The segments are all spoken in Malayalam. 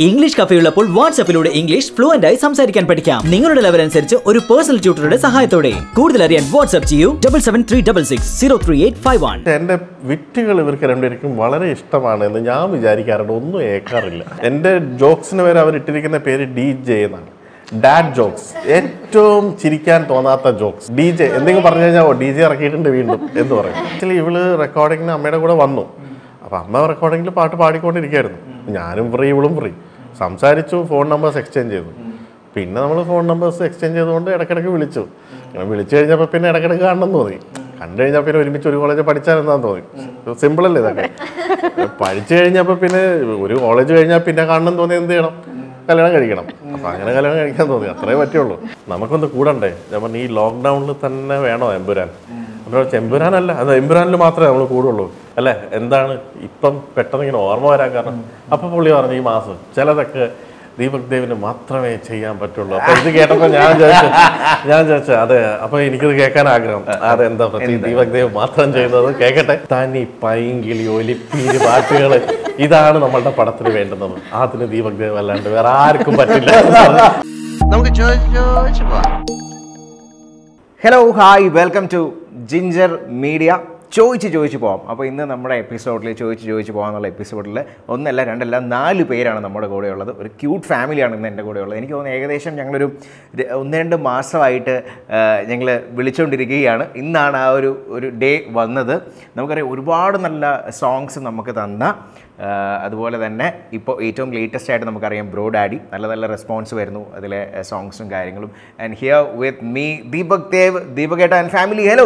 ഇംഗ്ലീഷ് കഫയുള്ളപ്പോൾ വാട്സ്ആപ്പിലൂടെ ഇംഗ്ലീഷ് ഫ്ലുവന്റ് ആയി സംസാരിക്കാൻ പഠിക്കാം നിങ്ങളുടെ ലെവൽ അനുസരിച്ച് ഒരു പേഴ്സണൽ ട്യൂട്ടറുടെ സഹായത്തോടെ കൂടുതൽ അറിയാൻ വാട്സ്ആപ്പ് ചെയ്യൂ double seven three double six zero three eight five one എൻ്റെ വിറ്റുകൾ ഇവർക്ക് രണ്ടുപേർക്കും വളരെ ഇഷ്ടമാണ് എന്ന് ഞാൻ വിചാരിക്കാറുണ്ട് ഒന്നും ഏക്കാറില്ല എൻ്റെ ജോക്സിന് വരെ അവരിട്ടിരിക്കുന്ന പേര് ഡി ജെ എന്നാണ് ഡാഡ് ജോക്സ് ഏറ്റവും ചിരിക്കാൻ തോന്നാത്ത ജോക്സ് ഡി ജെ എന്തെങ്കിലും പറഞ്ഞു കഴിഞ്ഞാൽ ഓ ഡി ജെ ഇറക്കിയിട്ടുണ്ട് വീണ്ടും എന്ന് പറയും ആക്ച്വലി ഇവള് റെക്കോർഡിങ്ങിന് അമ്മയുടെ കൂടെ വന്നു അപ്പം അമ്മ റെക്കോർഡിങ്ങിൽ പാട്ട് പാടിക്കൊണ്ടിരിക്കുകയായിരുന്നു ഞാനും ഫ്രീ ഇവളും ഫ്രീ സംസാരിച്ചു ഫോൺ നമ്പേഴ്സ് എക്സ്ചേഞ്ച് ചെയ്തു പിന്നെ നമ്മൾ ഫോൺ നമ്പേഴ്സ് എക്സ്ചേഞ്ച് ചെയ്തുകൊണ്ട് ഇടയ്ക്കിടയ്ക്ക് വിളിച്ചു അങ്ങനെ വിളിച്ചു കഴിഞ്ഞപ്പോൾ പിന്നെ ഇടയ്ക്കിടയ്ക്ക് കാണണം തോന്നി കണ്ടു കഴിഞ്ഞാൽ പിന്നെ ഒരുമിച്ച് ഒരു കോളേജ് പഠിച്ചാലെന്നാന്ന് തോന്നി സിമ്പിൾ അല്ലേ ഇതൊക്കെ പഠിച്ചു കഴിഞ്ഞപ്പോൾ പിന്നെ ഒരു കോളേജ് കഴിഞ്ഞാൽ പിന്നെ കാണണം തോന്നി എന്ത് ചെയ്യണം കല്യാണം കഴിക്കണം അപ്പം അങ്ങനെ കല്യാണം കഴിക്കാൻ തോന്നി അത്രേ പറ്റുള്ളൂ നമുക്കൊന്ന് കൂടണ്ടേ ഞാൻ പറഞ്ഞു ഈ ലോക്ക്ഡൗണിൽ തന്നെ വേണോ എമ്പുരാൻ അപ്പോൾ ചെമ്പുരാനല്ല അത് എമ്പുരാനിൽ മാത്രമേ നമ്മൾ കൂടുള്ളൂ അല്ലേ എന്താണ് ഇപ്പം പെട്ടെന്ന് ഇങ്ങനെ ഓർമ്മ വരാൻ കാരണം അപ്പം പുള്ളി പറഞ്ഞു ഈ മാസം ചിലതൊക്കെ ദീപക് ദേവിന് മാത്രമേ ചെയ്യാൻ പറ്റുള്ളൂ അപ്പൊ ഇത് കേട്ടപ്പോൾ ഞാൻ ചോദിച്ചു ഞാൻ ചോദിച്ചു അതെ അപ്പൊ എനിക്കിത് കേൾക്കാൻ ആഗ്രഹം അതെ എന്താ പ്രത്യേകിച്ച് ദീപക് ദേവ് മാത്രം ചെയ്യുന്നത് കേൾക്കട്ടെ തനി പൈങ്കിളി ഒലിപ്പീര് പാട്ടുകൾ ഇതാണ് നമ്മളുടെ പടത്തിന് വേണ്ടുന്നത് അതിന് ദീപക് ദേവ് അല്ലാണ്ട് വേറെ ആർക്കും പറ്റില്ല നമുക്ക് ചോദിച്ചു ചോദിച്ചു പോവാം hello hi welcome to ginger media ചോദിച്ച് ചോദിച്ച് പോവാം അപ്പോൾ ഇന്ന് നമ്മുടെ എപ്പിസോഡിൽ ചോദിച്ച് ചോദിച്ച് പോകാമെന്നുള്ള എപ്പിസോഡിൽ ഒന്നല്ല രണ്ടല്ല നാല് പേരാണ് നമ്മുടെ കൂടെ ഉള്ളത് ഒരു ക്യൂട്ട് ഫാമിലിയാണ് ഇന്ന് എൻ്റെ കൂടെ ഉള്ളത് എനിക്ക് തോന്നുന്നു ഏകദേശം ഞങ്ങളൊരു ര- ഒന്ന് രണ്ട് മാസമായിട്ട് ഞങ്ങൾ വിളിച്ചുകൊണ്ടിരിക്കുകയാണ് ഇന്നാണ് ആ ഒരു ഒരു ഡേ വന്നത് നമുക്കറിയാം ഒരുപാട് നല്ല സോങ്സ് നമുക്ക് തന്ന ആ, അതുപോലെ തന്നെ ഇപ്പോൾ ഏറ്റവും ലേറ്റസ്റ്റ് ആയിട്ട് നമുക്കറിയാം ബ്രോ ഡാഡി നല്ല നല്ല റെസ്പോൺസ് വരുന്നു അതിലെ സോങ്സും കാര്യങ്ങളും and here with me Deepak Dev ദീപകേട്ട ആൻഡ് ഫാമിലി ഹലോ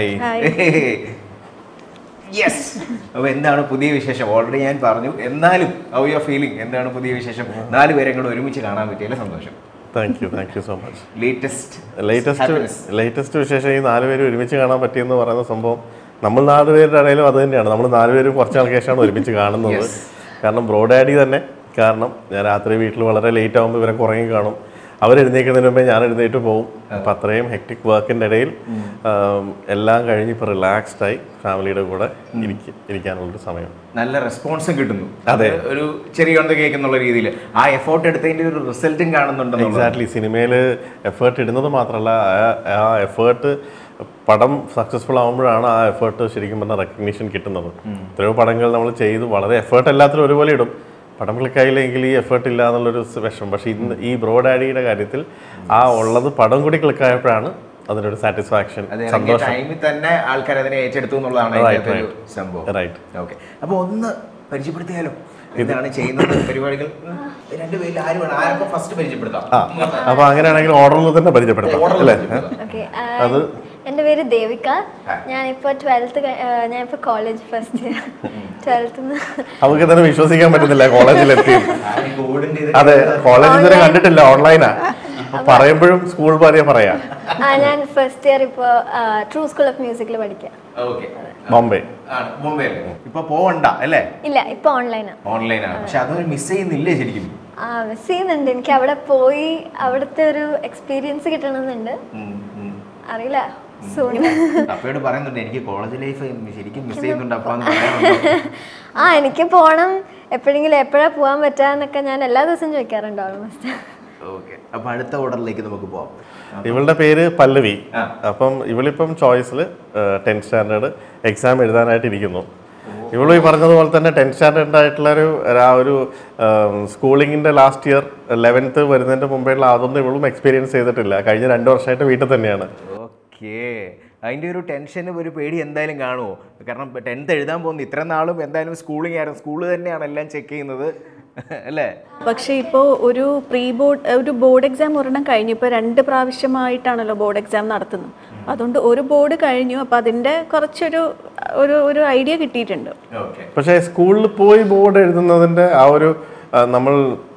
യെസ് അപ്പോൾ എന്താണ് പുതിയ വിശേഷം ഓൾറെഡി ഞാൻ പറഞ്ഞു എന്നാലും ഹൗ യുവർ ഫീലിംഗ് എന്താണ് പുതിയ വിശേഷം നാല് പേരെ കൂടെ ഒരുമിച്ച് കാണാൻ പറ്റിയല്ലേ സന്തോഷം thank you thank you so much latest latest latest വിശേഷം ഈ നാലുപേരും ഒരുമിച്ച് കാണാൻ പറ്റിയെന്ന് പറയുന്ന സംഭവം നമ്മൾ നാലുപേരുടെ ഇടയിലും അത് തന്നെയാണ് നമ്മൾ നാലുപേരും കുറച്ച് നാൾക്ക് ശേഷമാണ് ഒരുമിച്ച് കാണുന്നത് കാരണം ബ്രോഡാഡി തന്നെ കാരണം ഞാൻ രാത്രി വീട്ടിൽ വളരെ ലേറ്റ് ആകുമ്പോൾ ഇവരെ കുറങ്ങി കാണും അവർ എഴുന്നേൽക്കുന്നതിന് മുമ്പേ ഞാൻ എഴുന്നേറ്റ് പോകും അപ്പം അത്രയും ഹെക്ടിക് വർക്കിൻ്റെ ഇടയിൽ ആം, എല്ലാം കഴിഞ്ഞ് ഇപ്പോൾ റിലാക്സ്ഡ് ആയി ഫാമിലിയുടെ കൂടെ ഇരിക്ക ഇരിക്കാനുള്ളൊരു സമയം നല്ല റെസ്പോൺസും കിട്ടുന്നു അതെ. അത് ഒരു ചെറിയ ഒന്ന് കേൾക്കുന്നുള്ള രീതിയിൽ ആ എഫോർട്ട് എടുത്തതിന്റെ ഒരു റിസൾട്ടും കാണുന്നുണ്ടെന്നുള്ളത് എക്സാക്ട്ലി സിനിമയിൽ എഫേർട്ട് ഇടുന്നത് മാത്രമല്ല ആ- ആ എഫേർട്ട് പടം സക്സസ്ഫുൾ ആകുമ്പോഴാണ് ആ എഫേർട്ട് ശരിക്കും പറഞ്ഞാൽ റെക്കഗ്നീഷൻ കിട്ടുന്നത് എത്രയോ പടങ്ങൾ നമ്മൾ ചെയ്തു വളരെ എഫേർട്ട് എല്ലാത്തിലും ഒരുപോലെ ഇടും പടം ക്ലിക്കായില്ലെങ്കിൽ ഈ എഫേർട്ട് ഇല്ല എന്നുള്ളൊരു സ് വിഷമം പക്ഷേ ഇന്ന് ഈ ബ്രോ ഡാഡിയുടെ കാര്യത്തിൽ ആ ഉള്ളത് പടം കൂടി ക്ലിക്കായപ്പോഴാണ് അതിനൊരു സാറ്റിസ്ഫാക്ഷൻ അത് ഇറങ്ങിയ സന്തോഷം ടൈമിൽ തന്നെ ആൾക്കാർ അതിനെ ഏറ്റെടുത്തു എന്നുള്ളതാണ് Right, ഇതിന്റെ ഒരു right. സംഭവം റൈറ്റ് ഓക്കെ അപ്പൊ ഒന്ന് പരിചയപ്പെടുത്തിയാലോ എന്താണ് ചെയ്യുന്നത് പരിപാടികൾ ഉം. രണ്ടുപേരിൽ ആര് വേണം ആരൊക്കെ ഫസ്റ്റ് പരിചയപ്പെടുത്താം ആ അപ്പോൾ അങ്ങനെയാണെങ്കിൽ ഓർഡറിൽ തന്നെ പരിചയപ്പെടുത്താം Order ൽ അല്ലേ പരിചയപ്പെടുത്താം. ഓക്കെ അത് എൻ്റെ പേര് ദേവിക ഞാനിപ്പോൾ ട്വൽത്ത് ഞാനിപ്പോൾ കോളേജ് ഫസ്റ്റ് ഇയർ ട്വൽത്ത് അവർക്ക് തന്നെ വിശ്വസിക്കാൻ പറ്റുന്നില്ല കോളേജിലെത്തി ആരും ഈ golden ചെയ്ത് അതെ കോളേജ് ഇതുവരെ കണ്ടിട്ടില്ല ഓൺലൈനാ അപ്പൊ പറയുമ്പോഴും സ്കൂൾ പറയാ പറയാ ആ ഞാൻ ഫസ്റ്റ് ഇയർ ഇപ്പോൾ ട്രൂ സ്കൂൾ ഓഫ് മ്യൂസിക്കിൽ പഠിക്കാം ഓക്കെ ബോംബെ ആണ് മുംബൈയിൽ ഇപ്പൊ പോവണ്ട അല്ലേ ഇല്ല ഇപ്പോൾ ഓൺലൈനാണ് ഓൺലൈനാണ് പക്ഷെ അതൊരു മിസ് ചെയ്യുന്നില്ലേ ശരിക്കും ആ മിസ് ചെയ്യുന്നുണ്ട് എനിക്ക് അവിടെ പോയി അവിടുത്തെ ഒരു എക്സ്പീരിയൻസ് കിട്ടണമെന്നുണ്ട് ഉം, ഉം. അറിയില്ല സൂൺ അപ്പയോട് പറയുന്നുണ്ട് എനിക്ക് കോളേജ് ലൈഫ് ശരിക്കും മിസ് ചെയ്യുന്നുണ്ട് അപ്പൊ എന്ന് പറയാനുണ്ടോ ആ എനിക്ക് പോകണം എപ്പോഴെങ്കിലും എപ്പോഴാണ് പോകാൻ പറ്റാന്നൊക്കെ ഞാൻ എല്ലാ ദിവസവും ചോദിക്കാറുണ്ട് ഓൾമോസ്റ്റ് ഓക്കെ അപ്പൊ അടുത്ത ഓർഡറിലേക്ക് നമുക്ക് പോവാം ഇവളുടെ പേര് പല്ലവി ആ. അപ്പം ഇവളിപ്പം ചോയ്സിൽ ടെൻത്ത് സ്റ്റാൻഡേർഡ് എക്സാം എഴുതാനായിട്ട് ഇരിക്കുന്നു ഇവളും ഈ പറഞ്ഞതുപോലെ തന്നെ ടെൻത്ത് സ്റ്റാൻഡേർഡ് ആയിട്ടുള്ള ഒരു ആ ഒരു സ്കൂളിങ്ങിൻ്റെ ലാസ്റ്റ് ഇയർ ലെവൻത്ത് വരുന്നതിൻ്റെ മുമ്പേയുള്ള അതൊന്നും ഇവളും എക്സ്പീരിയൻസ് ചെയ്തിട്ടില്ല കഴിഞ്ഞ രണ്ട് വർഷമായിട്ട് വീട്ടിൽ തന്നെയാണ് ഓക്കേ അതിൻ്റെ ഒരു ടെൻഷൻ ഒരു പേടി എന്തായാലും കാണുമോ കാരണം ടെൻത്ത് എഴുതാൻ പോകുന്നു ഇത്ര നാളും എന്തായാലും സ്കൂളിംഗ് ആയിരുന്നു സ്കൂള് തന്നെയാണ് എല്ലാം ചെക്ക് ചെയ്യുന്നത് അല്ലേ പക്ഷേ ഇപ്പോൾ ഒരു പ്രീ ബോർഡ് ഒരു ബോർഡ് എക്സാം ഒരെണ്ണം കഴിഞ്ഞു ഇപ്പോൾ രണ്ട് പ്രാവശ്യമായിട്ടാണല്ലോ ബോർഡ് എക്സാം നടത്തുന്നത് അതുകൊണ്ട് ഒരു ബോർഡ് കഴിഞ്ഞു അപ്പോൾ അതിൻ്റെ കുറച്ചൊരു ഒരു ഒരു ഐഡിയ കിട്ടിയിട്ടുണ്ട് ഓക്കെ പക്ഷേ സ്കൂളിൽ പോയി ബോർഡ് എഴുതുന്നതിൻ്റെ ആ ഒരു ആ, നമ്മൾ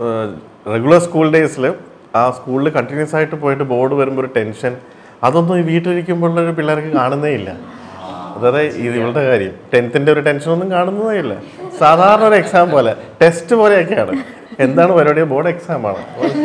റെഗുലർ സ്കൂൾ ഡേയ്സിൽ ആ സ്കൂളിൽ കണ്ടിന്യൂസ് ആയിട്ട് പോയിട്ട് ബോർഡ് വരുമ്പോൾ ഒരു ടെൻഷൻ അതൊന്നും ഈ വീട്ടിലിരിക്കുമ്പോഴുള്ള പിള്ളേർക്ക് കാണുന്നേ ഇല്ല അതായത് ഇത് ഇവളുടെ കാര്യം ടെൻത്തിൻ്റെ ഒരു ടെൻഷനൊന്നും കാണുന്നതേ ഇല്ല സാധാരണ ഒരു എക്സാം പോലെ ടെസ്റ്റ് പോലെയൊക്കെയാണ് എന്താണ് പരിപാടി ബോർഡ് എക്സാമാണ്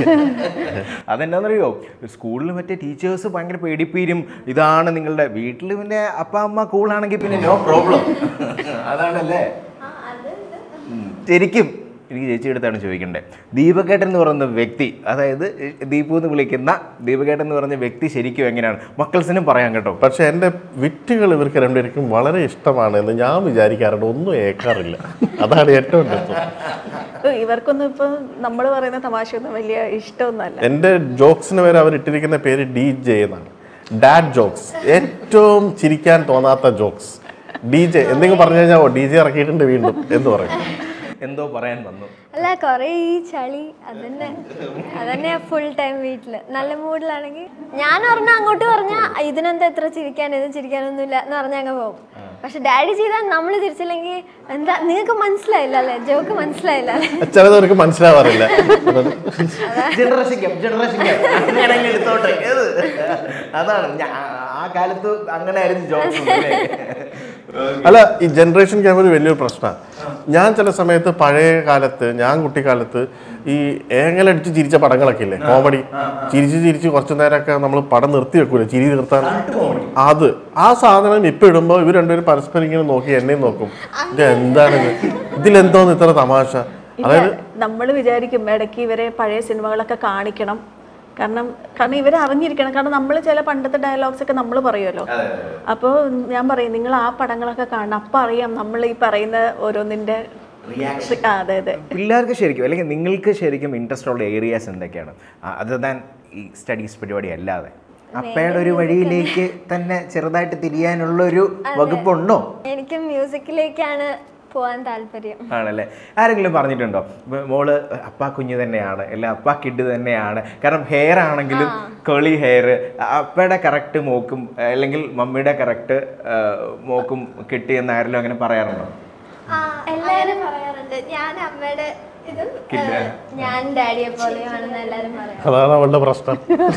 അതെന്താണെന്നറിയോ സ്കൂളിൽ മറ്റേ ടീച്ചേഴ്സ് ഭയങ്കര പേടിപ്പീരും ഇതാണ് നിങ്ങളുടെ വീട്ടിൽ പിന്നെ അപ്പ അമ്മ കൂളാണെങ്കിൽ പിന്നെ നോ പ്രോബ്ലം അതാണല്ലേ ഉം. ശരിക്കും എനിക്ക് ചേച്ചിയുടെ അടുത്താണ് ചോദിക്കേണ്ടത് ദീപകേട്ടൻ എന്ന് പറയുന്ന വ്യക്തി അതായത് ദീപു എന്ന് വിളിക്കുന്ന ദീപകേട്ടൻ എന്ന് പറഞ്ഞ വ്യക്തി ശരിക്കും എങ്ങനെയാണ് മക്കൾസിനും പറയാൻ കേട്ടോ പക്ഷെ എൻ്റെ വിറ്റുകൾ ഇവർക്ക് രണ്ടുപേർക്കും വളരെ ഇഷ്ടമാണ് എന്ന് ഞാൻ വിചാരിക്കാറുണ്ട് ഒന്നും ഏക്കാറില്ല അതാണ് ഏറ്റവും രസം ഏ, ഇവർക്കൊന്നും ഇപ്പൊ നമ്മൾ പറയുന്ന തമാശയൊന്നും വലിയ ഇഷ്ടമൊന്നുമല്ല എൻ്റെ ജോക്സിന് വരെ അവർ ഇട്ടിരിക്കുന്ന പേര് ഡി ജെ എന്നാണ് ഡാഡ് ജോക്സ് ഏറ്റവും ചിരിക്കാൻ തോന്നാത്ത ജോക്സ് ഡി ജെ എന്തെങ്കിലും പറഞ്ഞു കഴിഞ്ഞാൽ ഡി ജെ ഇറക്കിയിട്ടുണ്ട് വീണ്ടും എന്ന് പറയും എന്തോ പറയാൻ വന്നു അല്ല കുറേ ഈ ചളി അതന്നെ അതന്നെ ഫുൾ ടൈം വീട്ടില് നല്ല മൂഡിലാണെങ്കിൽ ഞാൻ പറഞ്ഞ അങ്ങോട്ട് പറഞ്ഞാൽ ഇതിനെന്താ എത്ര ചിരിക്കാൻ ഇത് ചിരിക്കാനൊന്നുമില്ല എന്ന് പറഞ്ഞ അങ്ങ് പോകും പക്ഷെ ഡാഡി ചെയ്താൽ നമ്മൾ തിരിച്ചില്ലെങ്കിൽ എന്താ നിങ്ങൾക്ക് മനസ്സിലായില്ല അല്ലേ ജോക്ക് മനസ്സിലായില്ല അല്ലേ ചിലതവർക്ക് മനസ്സിലാവാറില്ല ജനറേഷൻ ഗ്യാപ്പ് ജനറേഷൻ ഗ്യാപ്പ് അങ്ങനെയാണെങ്കിൽ എടുത്തോട്ടെ ഏത് അതാണ് ഞാ- ആ കാലത്ത് അങ്ങനെ ആയിരുന്നു ജോബ്സ് അല്ല ഈ ജനറേഷൻ ഗ്യാപ്പ് ഒരു വലിയൊരു പ്രശ്നമാണ് ഞാൻ ചില സമയത്ത് പഴയ കാലത്ത് ഞാൻ കുട്ടിക്കാലത്ത് ഈ ഏങ്ങലടിച്ച് ചിരിച്ച പടങ്ങളൊക്കെ ഇല്ലേ കോമഡി ചിരിച്ച് ചിരിച്ച് കുറച്ചു നേരമൊക്കെ നമ്മൾ പടം നിർത്തി വെക്കൂലേ ചിരി നിർത്താൻ അത് ആ സാധനം ഇപ്പൊ ഇടുമ്പോൾ ഇവർ രണ്ടുപേരും പരസ്പരം ഇങ്ങനെ നോക്കി എന്നെയും നോക്കും ഇത് എന്താണിത് ഇതിലെന്തോന്ന് ഇത്ര തമാശ അതായത് നമ്മൾ വിചാരിക്കും ഇടയ്ക്ക് ഇവരെ പഴയ സിനിമകളൊക്കെ കാണിക്കണം കാരണം കാരണം ഇവരെ അറിഞ്ഞിരിക്കണം കാരണം നമ്മൾ ചില പണ്ടത്തെ ഡയലോഗ്സ് ഒക്കെ നമ്മൾ പറയുമല്ലോ അപ്പോൾ ഞാൻ പറയും നിങ്ങൾ ആ പടങ്ങളൊക്കെ കാണണം അപ്പം അറിയാം നമ്മൾ ഈ പറയുന്ന ഓരോന്നിന്റെ ആ, അതെ അതെ പിള്ളേർക്ക് ശരിക്കും അല്ലെങ്കിൽ നിങ്ങൾക്ക് ശരിക്കും ഇൻട്രസ്റ്റ് ഉള്ള ഏരിയാസ് എന്തൊക്കെയാണ് അതർ ദാൻ ഈ സ്റ്റഡീസ് പരിപാടി അല്ലാതെ അപ്പയുടെ ഒരു വഴിയിലേക്ക് തന്നെ ചെറുതായിട്ട് തിരിയാനുള്ള ഒരു വകുപ്പുണ്ടോ എനിക്ക് മ്യൂസിക്കിലേക്കാണ് പോകാൻ താല്പര്യം ആണല്ലേ ആരെങ്കിലും പറഞ്ഞിട്ടുണ്ടോ മ- മോള് അപ്പ കുഞ്ഞ് തന്നെയാണ് അല്ല അപ്പ കിഡ് തന്നെയാണ് കാരണം ഹെയർ ആണെങ്കിലും കേളി ഹെയർ അപ്പയുടെ കറക്റ്റ് മോക്കും അല്ലെങ്കിൽ മമ്മിയുടെ കറക്റ്റ് മോക്കും കിട്ടിയെന്ന് ആരെങ്കിലും അങ്ങനെ പറയാറുണ്ടോ എല്ലാരും പറയാറുണ്ട് ഞാൻ അമ്മയുടെ ഇത് ഞാൻ ഡാഡിയെ പോലെയാണെന്ന് എല്ലാരും പറയാം അതാണ് അവളുടെ പ്രശ്നം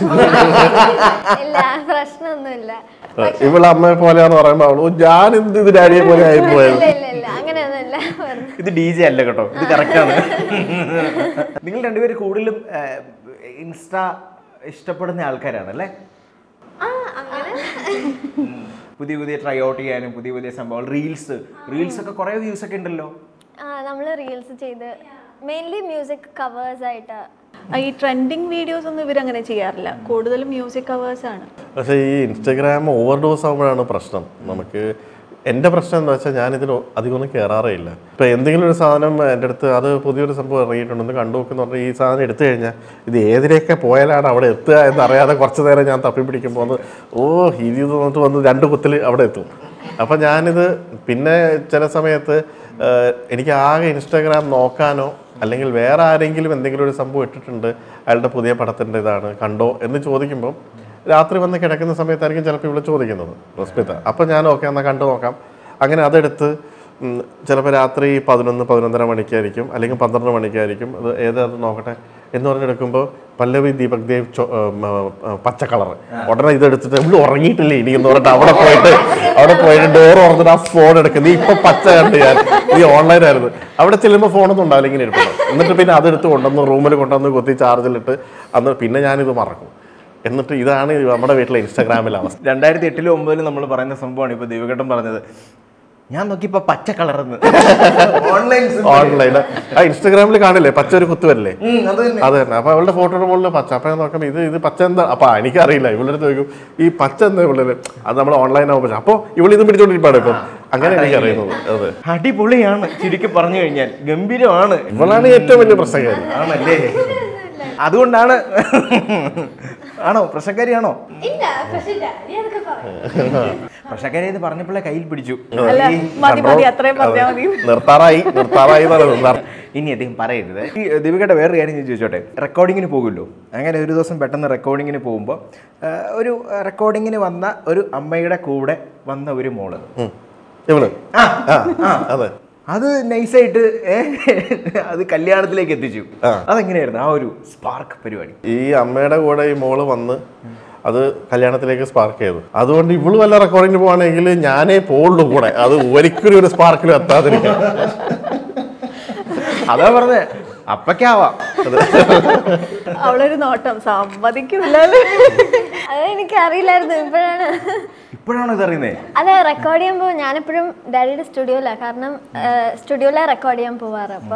ഇല്ല പ്രശ്നമൊന്നുമില്ല ഇവളെ അമ്മയെ പോലെയാന്ന് പറയുമ്പോൾ അവള് "ഓ, ഞാൻ എന്ത് ഇത് ഡാഡിയെ പോലെ ആയി പോയത് ഇല്ല ഇല്ല ഇല്ല അങ്ങനെയൊന്നുമില്ല വെറുതെ. ഇത് ഡി ജെ അല്ല കേട്ടോ ഇത് കറക്റ്റാണ് നിങ്ങൾ രണ്ടുപേരും കൂടുതലും ഇൻസ്റ്റ ഇഷ്ടപ്പെടുന്ന ആൾക്കാരാണ് അല്ലേ ആ അങ്ങനെ പുതിയ പുതിയ ട്രൈ ഔട്ട് ചെയ്യാനും പുതിയ പുതിയ സംഭവങ്ങൾ റീൽസ് റീൽസ് ഒക്കെ കുറേ വ്യൂസ് ഒക്കെ ഉണ്ടല്ലോ ആ നമ്മൾ റീൽസ് ചെയ്ത് മെയിൻലി മ്യൂസിക് കവേഴ്സ് ആയിട്ട് ആ, ഈ ട്രെൻഡിങ് വീഡിയോസ് ഒന്നും ഇവരങ്ങനെ ചെയ്യാറില്ല കൂടുതലും മ്യൂസിക് കവേഴ്സ് ആണ് പക്ഷേ ഈ ഇൻസ്റ്റഗ്രാം ഓവർ ഡോസ് ആകുമ്പോഴാണ് പ്രശ്നം നമുക്ക് എൻ്റെ പ്രശ്നം എന്താ വെച്ചാൽ ഞാനിതിൽ അധികമൊന്നും കയറാറേ ഇല്ല ഇപ്പം എന്തെങ്കിലും ഒരു സാധനം എൻ്റെ അടുത്ത് അത് പുതിയൊരു സംഭവം ഇറങ്ങിയിട്ടുണ്ടെന്ന് കണ്ടു നോക്കുന്ന പറഞ്ഞാൽ ഈ സാധനം എടുത്തു കഴിഞ്ഞാൽ ഇത് ഏതിലേക്ക് പോയാലാണ് അവിടെ എത്തുക എന്നറിയാതെ കുറച്ച് നേരം ഞാൻ തപ്പി പിടിക്കുമ്പോൾ ഒന്ന് ഓ ഇത് ഇത് വന്നിട്ട് വന്ന് രണ്ട് കുത്തിൽ അവിടെ എത്തും അപ്പം ഞാനിത് പിന്നെ ചില സമയത്ത് ഏഹ്, എനിക്ക് ആകെ ഇൻസ്റ്റാഗ്രാം നോക്കാനോ അല്ലെങ്കിൽ വേറെ ആരെങ്കിലും എന്തെങ്കിലും ഒരു സംഭവം ഇട്ടിട്ടുണ്ട് അയാളുടെ പുതിയ പടത്തിൻ്റെ ഇതാണ് കണ്ടോ എന്ന് ചോദിക്കുമ്പോൾ രാത്രി വന്ന് കിടക്കുന്ന സമയത്തായിരിക്കും ചിലപ്പോൾ ഇവിടെ ചോദിക്കുന്നത് റസ്മിത അപ്പം ഞാൻ ഓക്കെ എന്നാൽ കണ്ടു നോക്കാം അങ്ങനെ അതെടുത്ത് ചിലപ്പോൾ രാത്രി പതിനൊന്ന് പതിനൊന്നര മണിക്കായിരിക്കും അല്ലെങ്കിൽ പന്ത്രണ്ട് മണിക്കായിരിക്കും അത് ഏതാത് നോക്കട്ടെ എന്ന് പറഞ്ഞെടുക്കുമ്പോൾ പല്ലവി ദീപക് ദേവ് ചോ- ഉം, ഉം, പച്ച കളർ ഉടനെ ഇതെടുത്തിട്ട് ഇവിടെ ഉറങ്ങിയിട്ടില്ലേ ഇനി എന്ന് പറഞ്ഞിട്ട് അവിടെ പോയിട്ട് അവിടെ പോയിട്ട് ഡോർ തുറന്നിട്ട് ആ ഫോൺ എടുക്കും നീ ഇപ്പൊ പച്ച കണ്ട് ഞാൻ നീ ഓൺലൈനായിരുന്നു അവിടെ ചെല്ലുമ്പോൾ ഫോണൊന്നും ഉണ്ടാവില്ല ഇങ്ങനെ എടുക്കണം എന്നിട്ട് പിന്നെ അതെടുത്ത് കൊണ്ടുവന്ന് റൂമിൽ കൊണ്ടുവന്ന് കൊത്തി ചാർജിലിട്ട് അന്ന് പിന്നെ ഞാനിത് മറക്കും എന്നിട്ട് ഇതാണ് നമ്മുടെ വീട്ടിലെ ഇൻസ്റ്റാഗ്രാമിലെ അവസ്ഥ രണ്ടായിരത്തി എട്ടിലും ഒമ്പതിലും നമ്മൾ പറയുന്ന സംഭവമാണ് ഇപ്പൊ ദൈവഘട്ടം പറഞ്ഞത് ഞാൻ നോക്കിയപ്പോ പച്ച കളർന്ന് ഓൺലൈൻ ഓൺലൈൻ ആ ഇൻസ്റ്റാഗ്രാമിൽ കാണില്ലേ പച്ച ഒരു കുത്തു വരില്ലേ അത് തന്നെ അത് തന്നെ അപ്പൊ അവളുടെ ഫോട്ടോയുടെ മുകളിൽ പച്ച അപ്പൊ ഞാൻ നോക്കുമ്പോൾ ഇത് ഇത് പച്ച എന്താ അപ്പൊ എനിക്കറിയില്ല ഇവളുടെ അടുത്ത് ചോദിക്കും ഈ പച്ച എന്താ ഇവളുടെ അത് നമ്മൾ ഓൺലൈൻ ആവുമ്പോൾ അപ്പൊ ഇവൾ ഇത് പിടിച്ചോണ്ടിരിപ്പാണ് ഇപ്പം അങ്ങനെ എനിക്കറിയുന്നത് അതെ അടിപൊളിയാണ് ചുരുക്കി പറഞ്ഞു കഴിഞ്ഞാൽ ഗംഭീരമാണ് ഇവളാണ് ഏറ്റവും വലിയ പ്രശ്നക്കാരി ആണല്ലേ അതുകൊണ്ടാണ് ആണോ പ്രശ്നക്കാരിയാണോ ഇല്ല പക്ഷെ ഡാഡി അതൊക്കെ പറയും പ്രശ്നക്കാരി എന്ന് പറഞ്ഞപ്പോഴേ കയ്യിൽ പിടിച്ചു അല്ല മതി മതി അത്രയും പറഞ്ഞാൽ മതി നിർത്താറായി നിർത്താറായി എന്നാണ് നിർത്താറ് ഇനി അദ്ദേഹം പറയരുത് ഈ ദീപികയുടെ വേറൊരു കാര്യം ഞാൻ ചോദിച്ചോട്ടെ റെക്കോർഡിങ്ങിന് പോകുമല്ലോ അങ്ങനെ ഒരു ദിവസം പെട്ടെന്ന് റെക്കോർഡിങ്ങിന് പോകുമ്പോൾ ഒരു റെക്കോർഡിങ്ങിന് വന്ന ഒരു അമ്മയുടെ കൂടെ വന്ന ഒരു മോള് ഉം. ഇവള് ആ ആ അതെ അത് നൈസായിട്ട് അത് കല്യാണത്തിലേക്ക് എത്തിച്ചു ആ. അതെങ്ങനെയായിരുന്നു ആ ഒരു സ്പാർക്ക് പരിപാടി ഈ അമ്മയുടെ കൂടെ ഈ മോള് വന്ന് അത് കല്യാണത്തിലേക്ക് സ്പാർക്ക് ചെയ്തു അതുകൊണ്ട് ഇവള് വല്ല റെക്കോർഡിങ്ങിന് പോവാണെങ്കിൽ ഞാനേ പോവുള്ളൂ കൂടെ അത് ഒരിക്കലും ഒരു സ്പാർക്കിലും എത്താതിരിക്കാൻ അതാ പറഞ്ഞേ അപ്പക്കാവാം അവളൊരു നോട്ടം സമ്മതിക്കില്ല അത് എനിക്ക് അറിയില്ലായിരുന്നു ഇപ്പോഴാണ് ഇപ്പോഴാണോ ഇതറിയുന്നത് അതെ റെക്കോർഡ് ചെയ്യുമ്പോൾ ഞാനെപ്പോഴും ഡാഡിയുടെ സ്റ്റുഡിയോയിലാണ് കാരണം സ്റ്റുഡിയോയിലാണ് റെക്കോർഡ് ചെയ്യാൻ പോവാറ് അപ്പോൾ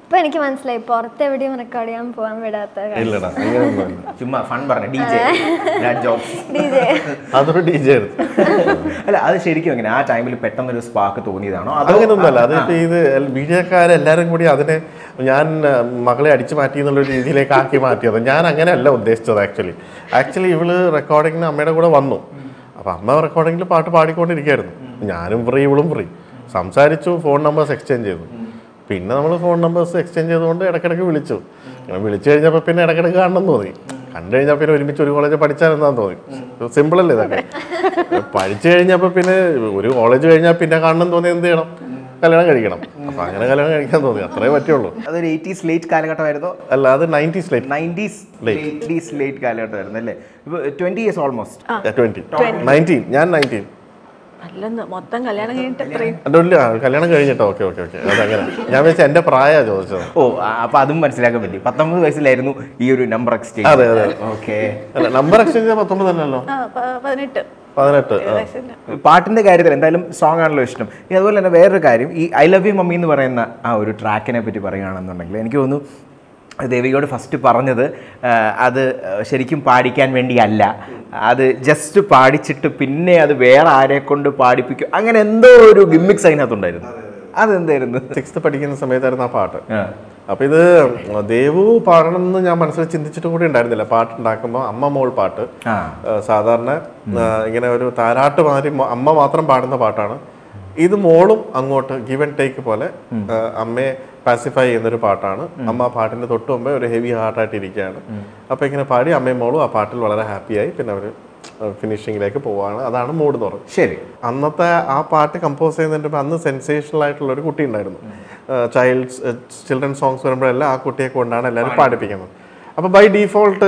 ഇപ്പൊ എനിക്ക് മനസ്സിലായി പുറത്ത് എവിടെയും റെക്കോർഡ് ചെയ്യാൻ പോകാൻ വിടാത്ത ഇല്ലടാ അങ്ങനെയൊന്നുമില്ല ചുമ്മാ ഫൺ പറഞ്ഞ D J jobs D J അതൊരു ഡി ജെ ആയിരുന്നു അല്ല അത് ശരിക്കും അങ്ങനെ ആ ടൈമിൽ പെട്ടെന്നൊരു സ്പാർക്ക് തോന്നിയതാണോ അതോ അങ്ങനെയൊന്നുമല്ല അത് ഇപ്പൊ ഇത് മീഡിയക്കാരെല്ലാരും കൂടി അതിനെ ഞാൻ ആ, മകളെ അടിച്ചു മാറ്റി എന്നുള്ള രീതിയിലേക്ക് ആക്കി മാറ്റിയത് ഞാൻ അങ്ങനെയല്ല ഉദ്ദേശിച്ചത് ആക്ച്വലി ആക്ച്വലി ഇവള് റെക്കോർഡിങ്ങിന് അമ്മയുടെ കൂടെ വന്നു അപ്പൊ അമ്മ റെക്കോർഡിങ്ങിൽ പാട്ട് പാടിക്കൊണ്ടിരിക്കുകയായിരുന്നു ഞാനും ഫ്രീ ഇവളും ഫ്രീ സംസാരിച്ചു ഫോൺ നമ്പേഴ്സ് എക്സ്ചേഞ്ച് ചെയ്തു പിന്നെ നമ്മൾ ഫോൺ നമ്പേഴ്സ് എക്സ്ചേഞ്ച് ചെയ്തുകൊണ്ട് ഇടയ്ക്കിടയ്ക്ക് വിളിച്ചു അങ്ങനെ വിളിച്ചു കഴിഞ്ഞപ്പോൾ പിന്നെ ഇടയ്ക്കിടയ്ക്ക് കാണണം തോന്നി കണ്ടു കഴിഞ്ഞാൽ പിന്നെ ഒരുമിച്ച് ഒരു കോളേജ് പഠിച്ചാലെന്നാന്ന് തോന്നി സിമ്പിൾ അല്ലേ ഇതൊക്കെ പഠിച്ചു കഴിഞ്ഞപ്പോൾ പിന്നെ ഒരു കോളേജ് കഴിഞ്ഞാൽ പിന്നെ കാണണം തോന്നി എന്ത് ചെയ്യണം കല്യാണം കഴിക്കണം അപ്പൊ അങ്ങനെ കല്യാണം കഴിക്കാൻ തോന്നി അത്രേ പറ്റുള്ളൂ അതൊരു എയ്റ്റീസ് ലേറ്റ് കാലഘട്ടമായിരുന്നോ അല്ല അത് nineties late nineties eighties late കാലഘട്ടമായിരുന്നു അല്ലേ ഇപ്പൊ twenty years almost twenty nineteen ഞാൻ നയൻറ്റീൻ അല്ലെന്ന് മൊത്തം കല്യാണം കഴിഞ്ഞിട്ട് എത്രയും അതുകൊണ്ട് ആ, കല്യാണം കഴിഞ്ഞിട്ടോ ഓക്കെ ഓക്കെ ഓക്കെ അതങ്ങനെ ഞാൻ വെച്ചാൽ എൻ്റെ പ്രായമാണ് ചോദിച്ചത് ഓ ആ, അപ്പൊ അതും മനസ്സിലാക്കാൻ പറ്റി പത്തൊമ്പത് വയസ്സിലായിരുന്നു ഈ ഒരു നമ്പർ എക്സ്ചേഞ്ച് അതെ, അതെ. ഓക്കെ അല്ല നമ്പർ എക്സ്ചേഞ്ച് പത്തൊമ്പത് തന്നെയല്ലോ ആ പ- പതിനെട്ട് പതിനെട്ട് ആ. വയസ്സില്ല പാട്ടിന്റെ കാര്യത്തിൽ എന്തായാലും സോങ് ആണല്ലോ ഇഷ്ടം ഇനി അതുപോലെ തന്നെ വേറൊരു കാര്യം ഈ ഐ ലവ് യു മമ്മി എന്ന് പറയുന്ന ആ ഒരു ട്രാക്കിനെ പറ്റി പറയുകയാണെന്നുണ്ടെങ്കിൽ എനിക്ക് തോന്നുന്നു ദേവികയോട് ഫസ്റ്റ് പറഞ്ഞത് ആ, അത് ശരിക്കും പാടിക്കാൻ വേണ്ടിയല്ല അത് ജസ്റ്റ് പാടിച്ചിട്ട് പിന്നെ അത് വേറെ ആരെ കൊണ്ട് പാടിപ്പിക്കും അങ്ങനെ എന്തോ ഒരു ഗിമ്മിക്സ് അതിനകത്തുണ്ടായിരുന്നു അതെന്തായിരുന്നു സിക്സ്ത് പഠിക്കുന്ന സമയത്തായിരുന്നു ആ പാട്ട് ആ. അപ്പൊ ഇത് ദേവു പാടണം എന്ന് ഞാൻ മനസ്സിൽ ചിന്തിച്ചിട്ട് കൂടി ഉണ്ടായിരുന്നില്ല പാട്ട് ഉണ്ടാക്കുമ്പോൾ അമ്മ മോൾ പാട്ട് ആ. ആ, സാധാരണ ആ, ഇങ്ങനെ ഒരു താരാട്ട് മാതിരി മോ- അമ്മ മാത്രം പാടുന്ന പാട്ടാണ് ഇത് മോളും അങ്ങോട്ട് ഗിവ് ആൻഡ് ടേക്ക് പോലെ ആ, അമ്മയെ പാസിഫൈ ചെയ്യുന്നൊരു പാട്ടാണ് അമ്മ ആ പാട്ടിന്റെ തൊട്ട് മുമ്പേ ഒരു ഹെവി ഹാർട്ടായിട്ട് ഇരിക്കുകയാണ് അപ്പൊ ഇങ്ങനെ പാടി അമ്മയും മോളും ആ പാട്ടിൽ വളരെ ഹാപ്പിയായി പിന്നെ അവർ ഫിനിഷിങ്ങിലേക്ക് പോവാണ് അതാണ് മൂഡ് എന്ന് പറയുന്നത് ശരി അന്നത്തെ ആ പാട്ട് കമ്പോസ് ചെയ്യുന്നതിൻ്റെ മുമ്പ് അന്ന് സെൻസേഷണൽ ആയിട്ടുള്ള ഒരു കുട്ടി ഉണ്ടായിരുന്നു ചൈൽഡ്സ് ചിൽഡ്രൻ സോങ്സ് വരുമ്പോഴെല്ലാം ആ കുട്ടിയെ കൊണ്ടാണ് എല്ലാവരും പാടിപ്പിക്കുന്നത് അപ്പോൾ ബൈ ഡീഫോൾട്ട്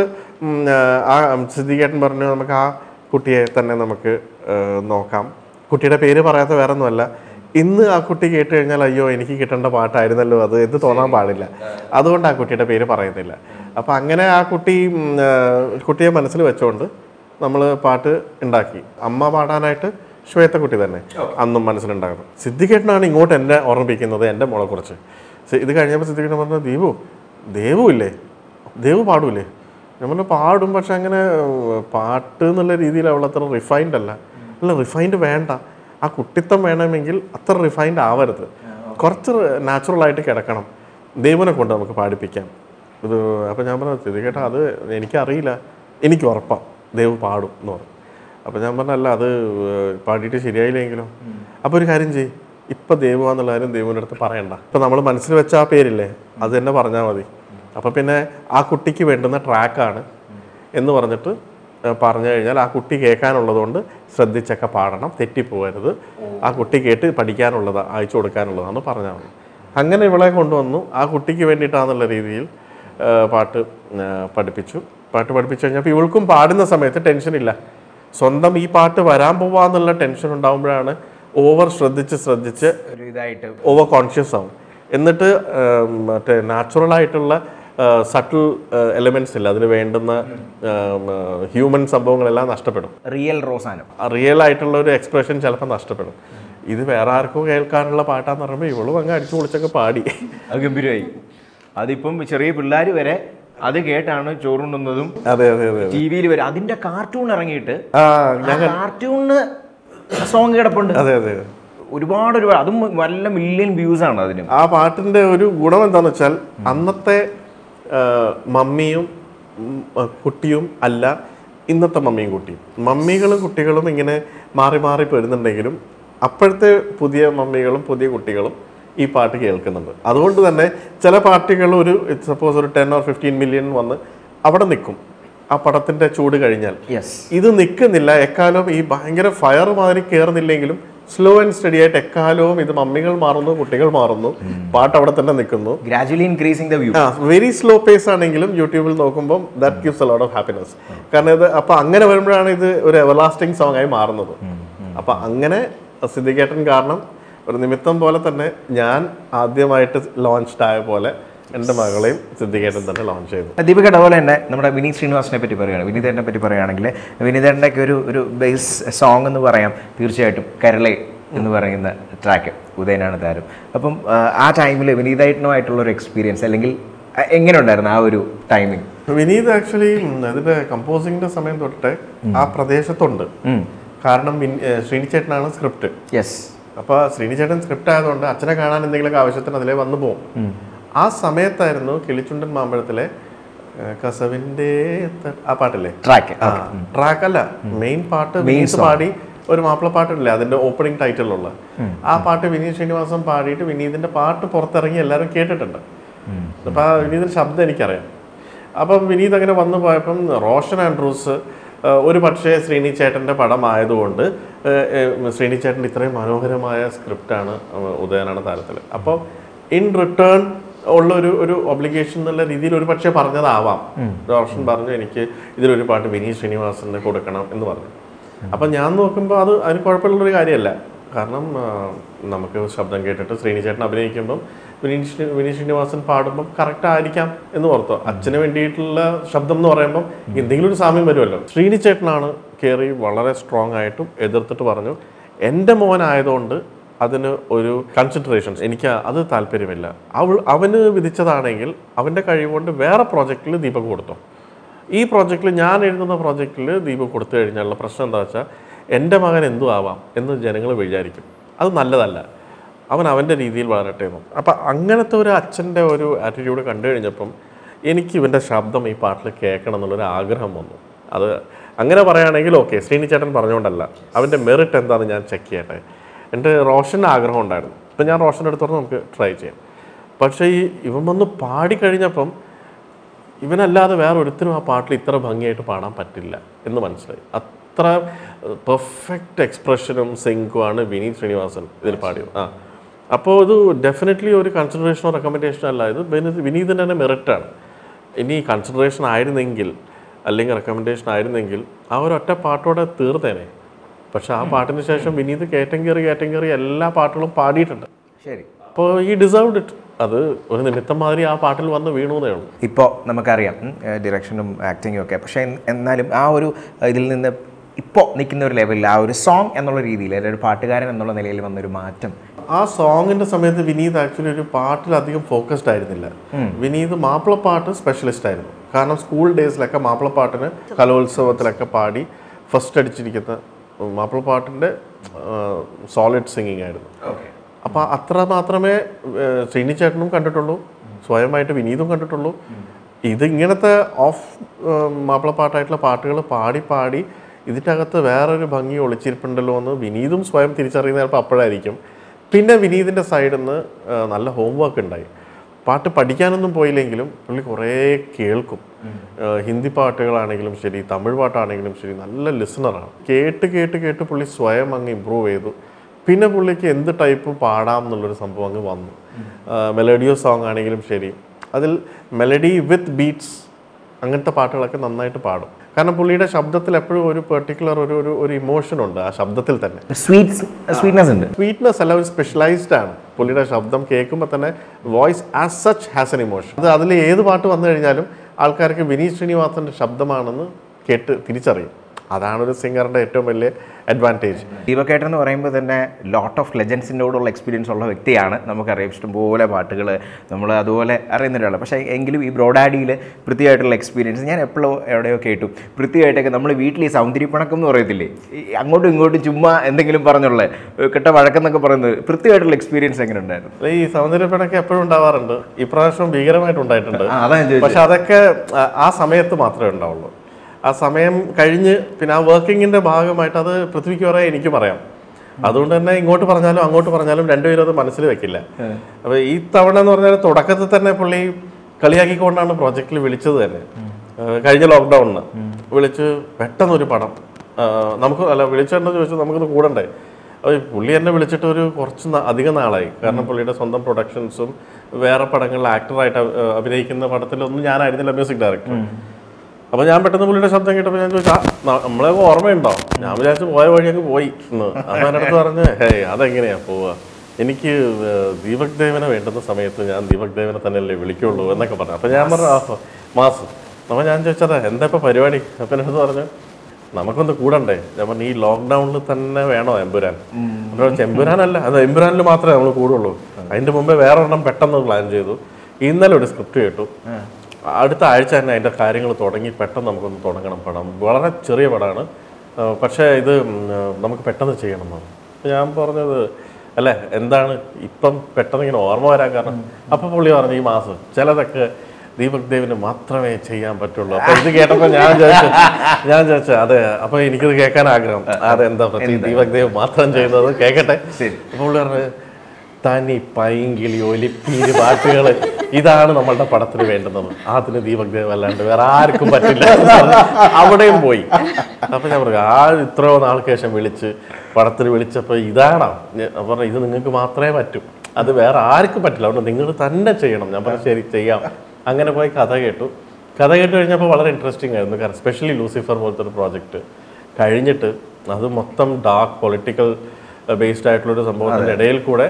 ആ സിദ്ദിഖേട്ടൻ പറഞ്ഞു നമുക്ക് ആ കുട്ടിയെ തന്നെ നമുക്ക് ആ, നോക്കാം കുട്ടിയുടെ പേര് പറയാത്ത വേറെ ഒന്നുമല്ല ഇന്ന് ആ കുട്ടി കേട്ട് കഴിഞ്ഞാൽ അയ്യോ എനിക്ക് കിട്ടേണ്ട പാട്ടായിരുന്നല്ലോ അത് എന്ന് തോന്നാൻ പാടില്ല അതുകൊണ്ട് ആ കുട്ടിയുടെ പേര് പറയുന്നില്ല അപ്പം അങ്ങനെ ആ കുട്ടി ഉം, ആ, കുട്ടിയെ മനസ്സിൽ വെച്ചുകൊണ്ട് നമ്മൾ പാട്ട് ഉണ്ടാക്കി അമ്മ പാടാനായിട്ട് ശ്വേതക്കുട്ടി തന്നെ അന്നും മനസ്സിലുണ്ടായിരുന്നു സിദ്ധിക്കേട്ടനാണ് ഇങ്ങോട്ട് എന്നെ ഓർമ്മിപ്പിക്കുന്നത് എൻ്റെ മോളെ കുറിച്ച് സി- ഇത് കഴിഞ്ഞപ്പോൾ സിദ്ധിക്കേട്ടൻ പറഞ്ഞു ദീപു ദേവു ഇല്ലേ ദേവു പാടൂലേ ഞാൻ പറഞ്ഞു പാടും പക്ഷെ അങ്ങനെ ഏർ, പാട്ട് എന്നുള്ള രീതിയിൽ അവൾ അത്ര റിഫൈൻഡ് അല്ല അല്ല റിഫൈൻഡ് വേണ്ട ആ കുട്ടിത്തം വേണമെങ്കിൽ അത്ര റിഫൈൻഡ് ആവരുത് കുറച്ച് നാച്ചുറൽ ആയിട്ട് കിടക്കണം ദൈവനെ കൊണ്ട് നമുക്ക് പാടിപ്പിക്കാം ഇത് അപ്പം ഞാൻ പറഞ്ഞു സിദ്ധിക്കേട്ട അത് എനിക്കറിയില്ല എനിക്ക് ഉറപ്പാണ് ദേവ് പാടും എന്ന് പറഞ്ഞു അപ്പം ഞാൻ പറഞ്ഞല്ല അത് ഏർ, പാടിയിട്ട് ശരിയായില്ലെങ്കിലോ അപ്പോൾ ഒരു കാര്യം ചെയ്യ് ഇപ്പം ദേവുവാന്നുള്ള കാര്യം ദേവുവിൻ്റെ അടുത്ത് പറയണ്ട ഇപ്പം നമ്മൾ മനസ്സിൽ വെച്ച ആ പേരില്ലേ അത് തന്നെ പറഞ്ഞാൽ മതി അപ്പം പിന്നെ ആ കുട്ടിക്ക് വേണ്ടുന്ന ട്രാക്കാണ് എന്ന് പറഞ്ഞിട്ട് ഏർ, പറഞ്ഞു കഴിഞ്ഞാൽ ആ കുട്ടി കേൾക്കാനുള്ളതുകൊണ്ട് ശ്രദ്ധിച്ചൊക്കെ പാടണം തെറ്റിപ്പോകരുത് ആ കുട്ടി കേട്ട് പഠിക്കാനുള്ളത് അയച്ചു കൊടുക്കാനുള്ളതാണ് പറഞ്ഞാൽ മതി അങ്ങനെ ഇവളെ കൊണ്ടുവന്നു ആ കുട്ടിക്ക് വേണ്ടിയിട്ടാണെന്നുള്ള രീതിയിൽ ആ, പാട്ട് ആ, പഠിപ്പിച്ചു പാട്ട് പഠിപ്പിച്ചു കഴിഞ്ഞപ്പോൾ ഇവൾക്കും പാടുന്ന സമയത്ത് ടെൻഷൻ ഇല്ല സ്വന്തം ഈ പാട്ട് വരാൻ പോവാന്നുള്ള ടെൻഷൻ ഉണ്ടാകുമ്പോഴാണ് ഓവർ ശ്രദ്ധിച്ച് ശ്രദ്ധിച്ച് ഒരു ഇതായിട്ട് ഓവർ കോൺഷ്യസ് ആവും എന്നിട്ട് ആ, മറ്റേ നാച്ചുറൽ ആയിട്ടുള്ള സട്ടിൽ എലിമെന്റ്സ് ഇല്ല അതിന് വേണ്ടുന്ന ഹ്യൂമൻ സംഭവങ്ങളെല്ലാം നഷ്ടപ്പെടും റിയൽ റോസാനം റിയൽ ആയിട്ടുള്ള ഒരു എക്സ്പ്രഷൻ ചിലപ്പോൾ നഷ്ടപ്പെടും ഇത് വേറെ ആർക്കും കേൾക്കാനുള്ള പാട്ടാന്ന് പറയുമ്പോൾ ഇവളും അങ്ങ് അടിച്ചു പൊളിച്ചൊക്കെ പാടി അത് ഗംഭീരമായി അതിപ്പം ചെറിയ പിള്ളേർ വരെ അത് കേട്ടാണ് ചോറുണ്ണുന്നതും അതെ അതെ അതെ ടി വിയിൽ വരെ അതിന്റെ കാർട്ടൂൺ ഇറങ്ങിയിട്ട് ആ ആ കാർട്ടൂണിന് സോങ് കിടപ്പുണ്ട് അതെ അതെ ഒരുപാട് ഒരുപാട് അതും വല്ല മില്യൺ വ്യൂസ് ആണ് അതിന് ആ പാട്ടിന്റെ ഒരു ഗുണം എന്താന്ന് വെച്ചാൽ അന്നത്തെ ആ, മമ്മിയും ഉം, ആ, കുട്ടിയും അല്ല ഇന്നത്തെ മമ്മിയും കുട്ടിയും മമ്മികളും കുട്ടികളും ഇങ്ങനെ മാറി മാറി വരുന്നുണ്ടെങ്കിലും അപ്പോഴത്തെ പുതിയ മമ്മികളും പുതിയ കുട്ടികളും ഈ പാട്ട് കേൾക്കുന്നുണ്ട് അതുകൊണ്ട് തന്നെ ചില പാട്ടുകൾ ഒരു സപ്പോസ് ഒരു ടെൻ ഓർ ഫിഫ്റ്റീൻ മില്യൺ വന്ന് അവിടെ നിൽക്കും ആ പടത്തിന്റെ ചൂട് കഴിഞ്ഞാൽ യെസ് ഇത് നിൽക്കുന്നില്ല എക്കാലവും ഈ ഭയങ്കര ഫയർ മാറി കയറുന്നില്ലെങ്കിലും സ്ലോ ആൻഡ് സ്റ്റഡി ആയിട്ട് എക്കാലവും ഇത് മമ്മികൾ മാറുന്നു കുട്ടികൾ മാറുന്നു പാട്ട് അവിടെ തന്നെ നിൽക്കുന്നു ഗ്രാജുവലി ഇൻക്രീസിങ് ദ വ്യൂ ആ വെരി സ്ലോ പേസ് ആണെങ്കിലും യൂട്യൂബിൽ നോക്കുമ്പോൾ that gives a lot of happiness കാരണം ഇത് അപ്പൊ അങ്ങനെ വരുമ്പോഴാണ് ഇത് ഒരു എവർലാസ്റ്റിംഗ് സോങ് ആയി മാറുന്നത് അപ്പൊ അങ്ങനെ സിദ്ധിക്കേട്ടൻ കാരണം ഒരു നിമിത്തം പോലെ തന്നെ ഞാൻ ആദ്യമായിട്ട് ലോഞ്ച്ഡ് ആയ പോലെ എൻ്റെ മകളെയും സിദ്ധിക്കേട്ടൻ തന്നെ ലോഞ്ച് ചെയ്തു ദീപിക അതുപോലെ തന്നെ നമ്മുടെ വിനീത് ശ്രീനിവാസിനെ പറ്റി പറയുകയാണ് വിനീതേട്ടനെ പറ്റി പറയുകയാണെങ്കിൽ വിനീതേട്ടൻ്റെ ഒക്കെ ഒരു ഒരു ബേസ് സോങ് എന്ന് പറയാം തീർച്ചയായിട്ടും കരളെ എന്ന് പറയുന്ന ട്രാക്ക് ഉദയനാണ് താരം അപ്പം ആ, ആ ടൈമിൽ വിനീതായിട്ടുമായിട്ടുള്ള ഒരു എക്സ്പീരിയൻസ് അല്ലെങ്കിൽ ആ, എങ്ങനെ ഉണ്ടായിരുന്നു ആ ഒരു ടൈമിങ് വിനീത് ആക്ച്വലി ഇതിന്റെ കമ്പോസിങ്ങിന്റെ സമയം തൊട്ട് ആ പ്രദേശത്തുണ്ട് കാരണം വിൻ- ഏ, ശ്രീനി ചേട്ടനാണ് സ്ക്രിപ്റ്റ് യെസ് അപ്പൊ ശ്രീനി ചേട്ടൻ സ്ക്രിപ്റ്റ് ആയതുകൊണ്ട് അച്ഛനെ കാണാൻ എന്തെങ്കിലുമൊക്കെ ആവശ്യത്തിന് അതിലേ വന്നു പോകും ആ സമയത്തായിരുന്നു കിളിച്ചുണ്ടൻ മാമ്പഴത്തിലെ ഏ, കസവിന്റെ ത- ആ പാട്ടില്ലേ ട്രാക്ക് ട്രാക്ക് അല്ല മെയിൻ പാട്ട് വിനീത് പാടി ഒരു മാപ്പിള പാട്ടില്ലേ അതിന്റെ ഓപ്പണിംഗ് ടൈറ്റിലുള്ള ആ പാട്ട് വിനീത് ശ്രീനിവാസൻ പാടിയിട്ട് വിനീതിന്റെ പാട്ട് പുറത്തിറങ്ങി എല്ലാവരും കേട്ടിട്ടുണ്ട് അപ്പൊ ആ വിനീതിന്റെ ശബ്ദം എനിക്കറിയാം അപ്പം വിനീത് അങ്ങനെ വന്നു പോയപ്പം റോഷൻ ആൻഡ്രൂസ് ആ, ഒരു പക്ഷേ ശ്രീനി ചേട്ടൻ്റെ പടമായതുകൊണ്ട് ആ, ആ, ശ്രീനി ചേട്ടൻ്റെ ഇത്രയും മനോഹരമായ സ്ക്രിപ്റ്റാണ് ഉദയനാണ് താരത്തിൽ അപ്പോൾ ഇൻ റിട്ടേൺ ഉള്ള ഒരു ഒരു ഒബ്ലിഗേഷൻ എന്നുള്ള രീതിയിൽ ഒരു പക്ഷേ പറഞ്ഞതാവാം റോഷൻ പറഞ്ഞു എനിക്ക് ഇതിലൊരു പാട്ട് വിനീത് ശ്രീനിവാസന് കൊടുക്കണം എന്ന് പറഞ്ഞു അപ്പം ഞാൻ നോക്കുമ്പോൾ അത് അതിന് കുഴപ്പമുള്ളൊരു കാര്യമല്ല കാരണം ആ, നമുക്ക് ശബ്ദം കേട്ടിട്ട് ശ്രീനി ചേട്ടൻ അഭിനയിക്കുമ്പം വിനീത് ശ്രീ- വിനീത് ശ്രീനിവാസൻ പാടുമ്പം കറക്റ്റ് ആയിരിക്കാം എന്ന് ഓർത്തോ അച്ഛന് വേണ്ടിയിട്ടുള്ള ശബ്ദം എന്ന് പറയുമ്പം എന്തെങ്കിലും ഒരു സാമ്യം വരുമല്ലോ ശ്രീനി ചേട്ടനാണ് കയറി വളരെ സ്ട്രോങ് ആയിട്ടും എതിർത്തിട്ട് പറഞ്ഞു എൻ്റെ മോനായതുകൊണ്ട് അതിന് ഒരു കൺസിഡറേഷൻസ് എനിക്ക് അത് താല്പര്യമില്ല അവൾ അവന് വിധിച്ചതാണെങ്കിൽ അവൻ്റെ കഴിവുകൊണ്ട് വേറെ പ്രോജക്റ്റിൽ ദീപക് കൊടുത്തോ ഈ പ്രോജക്റ്റിൽ ഞാൻ എഴുതുന്ന പ്രോജക്റ്റിൽ ദീപക് കൊടുത്തു കഴിഞ്ഞാലുള്ള പ്രശ്നം എന്താ വെച്ചാൽ എൻ്റെ മകൻ എന്തു ആവാം എന്ന് ജനങ്ങൾ വിചാരിക്കും അത് നല്ലതല്ല അവൻ അവൻ്റെ രീതിയിൽ വളരട്ടെ എന്ന് അപ്പം അങ്ങനത്തെ ഒരു അച്ഛൻ്റെ ഒരു ആറ്റിറ്റ്യൂഡ് കണ്ടു കഴിഞ്ഞപ്പം എനിക്ക് ഇവൻ്റെ ശബ്ദം ഈ പാട്ടിൽ കേൾക്കണം എന്നുള്ളൊരു ആഗ്രഹം വന്നു അത് അങ്ങനെ പറയുകയാണെങ്കിൽ ഓക്കെ ശ്രീനി ചേട്ടൻ പറഞ്ഞുകൊണ്ടല്ല അവൻ്റെ മെറിറ്റ് എന്താണെന്ന് ഞാൻ ചെക്ക് ചെയ്യട്ടെ എൻ്റെ റോഷന് ആഗ്രഹം ഉണ്ടായിരുന്നു ഇപ്പം ഞാൻ റോഷൻ്റെ അടുത്തോടെ നമുക്ക് ട്രൈ ചെയ്യാം പക്ഷേ ഈ ഇവൻ വന്ന് പാടിക്കഴിഞ്ഞപ്പം ഇവനല്ലാതെ വേറെ ഒരുത്തരും ആ പാട്ടിൽ ഇത്ര ഭംഗിയായിട്ട് പാടാൻ പറ്റില്ല എന്ന് മനസ്സിലായി അത്ര പെർഫെക്റ്റ് എക്സ്പ്രഷനും സിങ്കുമാണ് വിനീത് ശ്രീനിവാസൻ ഇതിൽ പാടിയത് ആ അപ്പോൾ ഇത് ഡെഫിനറ്റ്ലി ഒരു കൺസിഡറേഷനോ റെക്കമെൻഡേഷനോ അല്ല ഇത് വിനീത് വിനീതിൻ്റെ തന്നെ മെറിറ്റാണ് ഇനി കൺസിഡറേഷൻ ആയിരുന്നെങ്കിൽ അല്ലെങ്കിൽ റെക്കമെൻഡേഷൻ ആയിരുന്നെങ്കിൽ ആ ഒരു ഒറ്റ പാട്ടോടെ തീർത്തേനെ പക്ഷെ ആ പാട്ടിന് ശേഷം വിനീത് കയറ്റം കയറി കയറ്റം കയറി എല്ലാ പാട്ടുകളും പാടിയിട്ടുണ്ട് ശരി അപ്പോൾ ഈ ഡിസേർവ്ഡ് ഇറ്റ് അത് ഒരു നിമിത്തം മാതിരി ആ പാട്ടിൽ വന്ന് വീണുന്നേ ഉള്ളൂ ഇപ്പോൾ നമുക്കറിയാം ഡിറക്ഷനും ആക്ടിങ്ങും ഒക്കെ പക്ഷേ എൻ- എന്നാലും ആ ഒരു ഏഹ്, ഇതിൽ നിന്ന് ഇപ്പോൾ നിൽക്കുന്ന ഒരു ലെവലിൽ ആ ഒരു സോങ് എന്നുള്ള രീതിയിൽ അല്ലെങ്കിൽ ഒരു പാട്ടുകാരൻ എന്നുള്ള നിലയിൽ വന്നൊരു മാറ്റം ആ സോങ്ങിന്റെ സമയത്ത് വിനീത് ആക്ച്വലി ഒരു പാട്ടിലധികം ഫോക്കസ്ഡ് ആയിരുന്നില്ല വിനീത് മാപ്പിളപ്പാട്ട് സ്പെഷ്യലിസ്റ്റ് ആയിരുന്നു കാരണം സ്കൂൾ ഡേയ്സിലൊക്കെ മാപ്പിളപ്പാട്ടിന് കലോത്സവത്തിലൊക്കെ പാടി ഫസ്റ്റ് അടിച്ചിരിക്കുന്ന മാപ്പിളപ്പാട്ടിൻ്റെ സോളിഡ് സിംഗിങ് ആയിരുന്നു അപ്പോൾ അത്ര മാത്രമേ ഏഹ്, ശ്രീനി ചേട്ടനും കണ്ടിട്ടുള്ളൂ സ്വയമായിട്ട് വിനീതും കണ്ടിട്ടുള്ളൂ ഇത് ഇങ്ങനത്തെ ഓഫ് മാപ്പിളപ്പാട്ടായിട്ടുള്ള പാട്ടുകൾ പാടി പാടി ഇതിൻ്റെ അകത്ത് വേറൊരു ഭംഗി ഒളിച്ചിരിപ്പുണ്ടല്ലോ എന്ന് വിനീതും സ്വയം തിരിച്ചറിയുന്ന ചിലപ്പോൾ അപ്പോഴായിരിക്കും പിന്നെ വിനീതിൻ്റെ സൈഡിൽ നിന്ന് നല്ല ഹോംവർക്ക് ഉണ്ടായി പാട്ട് പഠിക്കാനൊന്നും പോയില്ലെങ്കിലും പുള്ളി കുറേ കേൾക്കും ആ, ഹിന്ദി പാട്ടുകളാണെങ്കിലും ശരി തമിഴ് പാട്ടാണെങ്കിലും ശരി നല്ല ലിസണറാണ് കേട്ട് കേട്ട് കേട്ട് പുള്ളി സ്വയം അങ്ങ് ഇമ്പ്രൂവ് ചെയ്തു പിന്നെ പുള്ളിക്ക് എന്ത് ടൈപ്പ് പാടാം എന്നുള്ളൊരു സംഭവം അങ്ങ് വന്നു മെലഡിയോ സോങ് ആണെങ്കിലും ശരി അതിൽ മെലഡി വിത്ത് ബീറ്റ്സ് അങ്ങനത്തെ പാട്ടുകളൊക്കെ നന്നായിട്ട് പാടും കാരണം പുള്ളിയുടെ ശബ്ദത്തിൽ എപ്പോഴും ഒരു പെർട്ടിക്കുലർ ഒരു ഒരു ഒരു ഇമോഷൻ ഉണ്ട് ആ ശബ്ദത്തിൽ തന്നെ സ്വീറ്റ്സ് സ്വീറ്റ്നെസ് ഉണ്ട് സ്വീറ്റ്നെസ് അല്ല ഒരു സ്പെഷ്യലൈസ്ഡ് ആണ് പുള്ളിയുടെ ശബ്ദം കേൾക്കുമ്പോൾ തന്നെ voice as such has an emotion അത് അതിൽ ഏത് പാട്ട് വന്നു കഴിഞ്ഞാലും ആൾക്കാർക്ക് വിനീത് ശ്രീനിവാസന്റെ ശബ്ദമാണെന്ന് കേട്ട് തിരിച്ചറിയും അതാണ് ഒരു സിംഗറിന്റെ ഏറ്റവും വലിയ അഡ്വാൻറ്റേജ് ദീപക്കേട്ടൻ എന്ന് പറയുമ്പോൾ തന്നെ ലോട്ട് ഓഫ് ലെജൻസിനോടുള്ള എക്സ്പീരിയൻസ് ഉള്ള വ്യക്തിയാണ് നമുക്കറിയാം ഇഷ്ടംപോലെ പാട്ടുകൾ നമ്മൾ അതുപോലെ അറിയുന്ന ഒരാളാണ് പക്ഷേ എങ്കിലും ഈ ബ്രോഡാഡിയിൽ വൃത്തിയായിട്ടുള്ള എക്സ്പീരിയൻസ് ഞാൻ എപ്പോഴും എവിടെയോ കേട്ടു വൃത്തിയായിട്ടൊക്കെ നമ്മൾ വീട്ടിൽ ഈ സൗന്ദര്യപ്പണക്കം എന്ന് പറയത്തില്ലേ ഈ അങ്ങോട്ടും ഇങ്ങോട്ടും ചുമ്മാ എന്തെങ്കിലും പറഞ്ഞുള്ള കെട്ട വഴക്കെന്നൊക്കെ പറയുന്നത് വൃത്തിയായിട്ടുള്ള എക്സ്പീരിയൻസ് എങ്ങനെ ഉണ്ടായിരുന്നു ഈ സൗന്ദര്യപ്പണൊക്കെ എപ്പോഴും ഉണ്ടാവാറുണ്ട് ഇപ്രാവശ്യം ഭീകരമായിട്ട് ഉണ്ടായിട്ടുണ്ട് ആ, അതാ ഞാൻ ചോദിച്ചത്. പക്ഷെ അതൊക്കെ ആ- ആ സമയത്ത് മാത്രമേ ഉണ്ടാവുള്ളൂ ആ സമയം കഴിഞ്ഞ് പിന്നെ ആ വർക്കിങ്ങിന്റെ ഭാഗമായിട്ട് അത് പൃഥ്വിക്ക് പറയാൻ എനിക്കും അറിയാം അതുകൊണ്ട് തന്നെ ഇങ്ങോട്ട് പറഞ്ഞാലും അങ്ങോട്ട് പറഞ്ഞാലും രണ്ടുപേരും അത് മനസ്സിൽ വെക്കില്ല അപ്പൊ ഈ തവണ എന്ന് പറഞ്ഞാൽ തുടക്കത്തിൽ തന്നെ പുള്ളി കളിയാക്കിക്കൊണ്ടാണ് പ്രോജക്റ്റിൽ വിളിച്ചത് തന്നെ ആ, കഴിഞ്ഞ ലോക്ക്ഡൌണിന് വിളിച്ച് പെട്ടെന്ന് ഒരു പടം ആ, നമുക്ക് അല്ല വിളിച്ചെന്ന് ചോദിച്ചാൽ നമുക്കിത് കൂടണ്ടേ അത് പുള്ളി എന്നെ വിളിച്ചിട്ട് ഒരു കുറച്ച് നാ- അധികം നാളായി കാരണം പുള്ളിയുടെ സ്വന്തം പ്രൊഡക്ഷൻസും വേറെ പടങ്ങളിൽ ആക്ടറായിട്ട് അഭിനയിക്കുന്ന പടത്തിലൊന്നും ഞാനായിരുന്നില്ല മ്യൂസിക് ഡയറക്ടർ അപ്പൊ ഞാൻ പെട്ടെന്ന് പുള്ളിയുടെ ശബ്ദം കേട്ടപ്പോൾ ഞാൻ ചോദിച്ചു "ആ, ന- നമ്മളെ ഓർമ്മയുണ്ടോ ഞാൻ വിചാരിച്ചു പോയ വഴി അങ്ങ് പോയി എന്ന് അപ്പൊ എൻ്റെ അടുത്ത് പറഞ്ഞ് ഹേയ് അതെങ്ങനെയാ പോവുക എനിക്ക് ഏർ, ദീപക് ദേവനെ വേണ്ടുന്ന സമയത്ത് ഞാൻ ദീപക് ദേവനെ തന്നെയല്ലേ വിളിക്കുള്ളൂ എന്നൊക്കെ പറഞ്ഞു അപ്പൊ ഞാൻ പറഞ്ഞു "ആ, മാസ് അപ്പൊ ഞാൻ ചോദിച്ചതാ എന്താ ഇപ്പൊ പരിപാടി അപ്പൊ എൻ്റെ അടുത്ത് പറഞ്ഞു നമുക്കൊന്ന് കൂടണ്ടേ ഞാൻ പറഞ്ഞു ഈ ലോക്ക്ഡൌണിൽ തന്നെ വേണോ എമ്പുരാൻ അപ്പോൾ എമ്പുരാനല്ല അത് എമ്പുരാനിൽ മാത്രമേ നമ്മൾ കൂടുള്ളൂ അതിന്റെ മുമ്പേ വേറെ ഒരെണ്ണം പെട്ടെന്ന് പ്ലാൻ ചെയ്തു ഇന്നലെ ഒരു സ്ക്രിപ്റ്റ് കേട്ടു അടുത്ത ആഴ്ച തന്നെ അതിന്റെ കാര്യങ്ങൾ തുടങ്ങി പെട്ടെന്ന് നമുക്കൊന്ന് തുടങ്ങണം പടം വളരെ ചെറിയ പടമാണ് ആ, പക്ഷേ ഇത് ഉം, ആ, നമുക്ക് പെട്ടെന്ന് ചെയ്യണം എന്ന്. അപ്പോൾ ഞാൻ പറഞ്ഞത് അല്ലേ എന്താണ് ഇപ്പം പെട്ടെന്ന് ഇങ്ങനെ ഓർമ്മ വരാൻ കാരണം അപ്പൊ പുള്ളി പറഞ്ഞു ഈ മാസം ചിലതൊക്കെ ദീപക് ദേവിന് മാത്രമേ ചെയ്യാൻ പറ്റുള്ളൂ അപ്പൊ ഇത് കേട്ടപ്പോ ഞാൻ ചോദിച്ചു ഞാൻ ചോദിച്ചു അതെ അപ്പൊ എനിക്കിത് കേൾക്കാൻ ആഗ്രഹം അതെന്താ പ്രത്യേകം ദീപക് ദേവ് മാത്രം ചെയ്യുന്നത് കേൾക്കട്ടെ അപ്പൊ പുള്ളി പറഞ്ഞു തനി പൈങ്കിളി ഒലിപ്പീര് പാട്ടുകൾ ഇതാണ് നമ്മളുടെ പടത്തിന് വേണ്ടുന്നത് അതിന് ദീപക് ദേവ് അല്ലാണ്ട് വേറെ ആർക്കും പറ്റില്ല എന്ന് പറഞ്ഞ് അവിടെയും പോയി അപ്പൊ ഞാൻ പറഞ്ഞു ആ ഇത്രയോ നാൾക്ക് ശേഷം വിളിച്ച് പടത്തിന് വിളിച്ചപ്പോൾ ഇതാണോ ഞാൻ പറഞ്ഞു ഇത് നിങ്ങൾക്ക് മാത്രമേ പറ്റൂ അത് വേറെ ആർക്കും പറ്റില്ല അതുകൊണ്ട് നിങ്ങൾ തന്നെ ചെയ്യണം ഞാൻ പറഞ്ഞു ശരി ചെയ്യാം അങ്ങനെ പോയി കഥ കേട്ടു കഥ കേട്ട് കഴിഞ്ഞപ്പോൾ വളരെ ഇൻട്രസ്റ്റിംഗ് ആയിരുന്നു കാരണം സ്പെഷ്യലി ലൂസിഫർ പോലത്തെ ഒരു പ്രോജക്റ്റ് കഴിഞ്ഞിട്ട് അത് മൊത്തം ഡാർക്ക് പൊളിറ്റിക്കൽ ബേസ്ഡ് ആയിട്ടുള്ള ഒരു സംഭവത്തിന്റെ ഇടയിൽ കൂടെ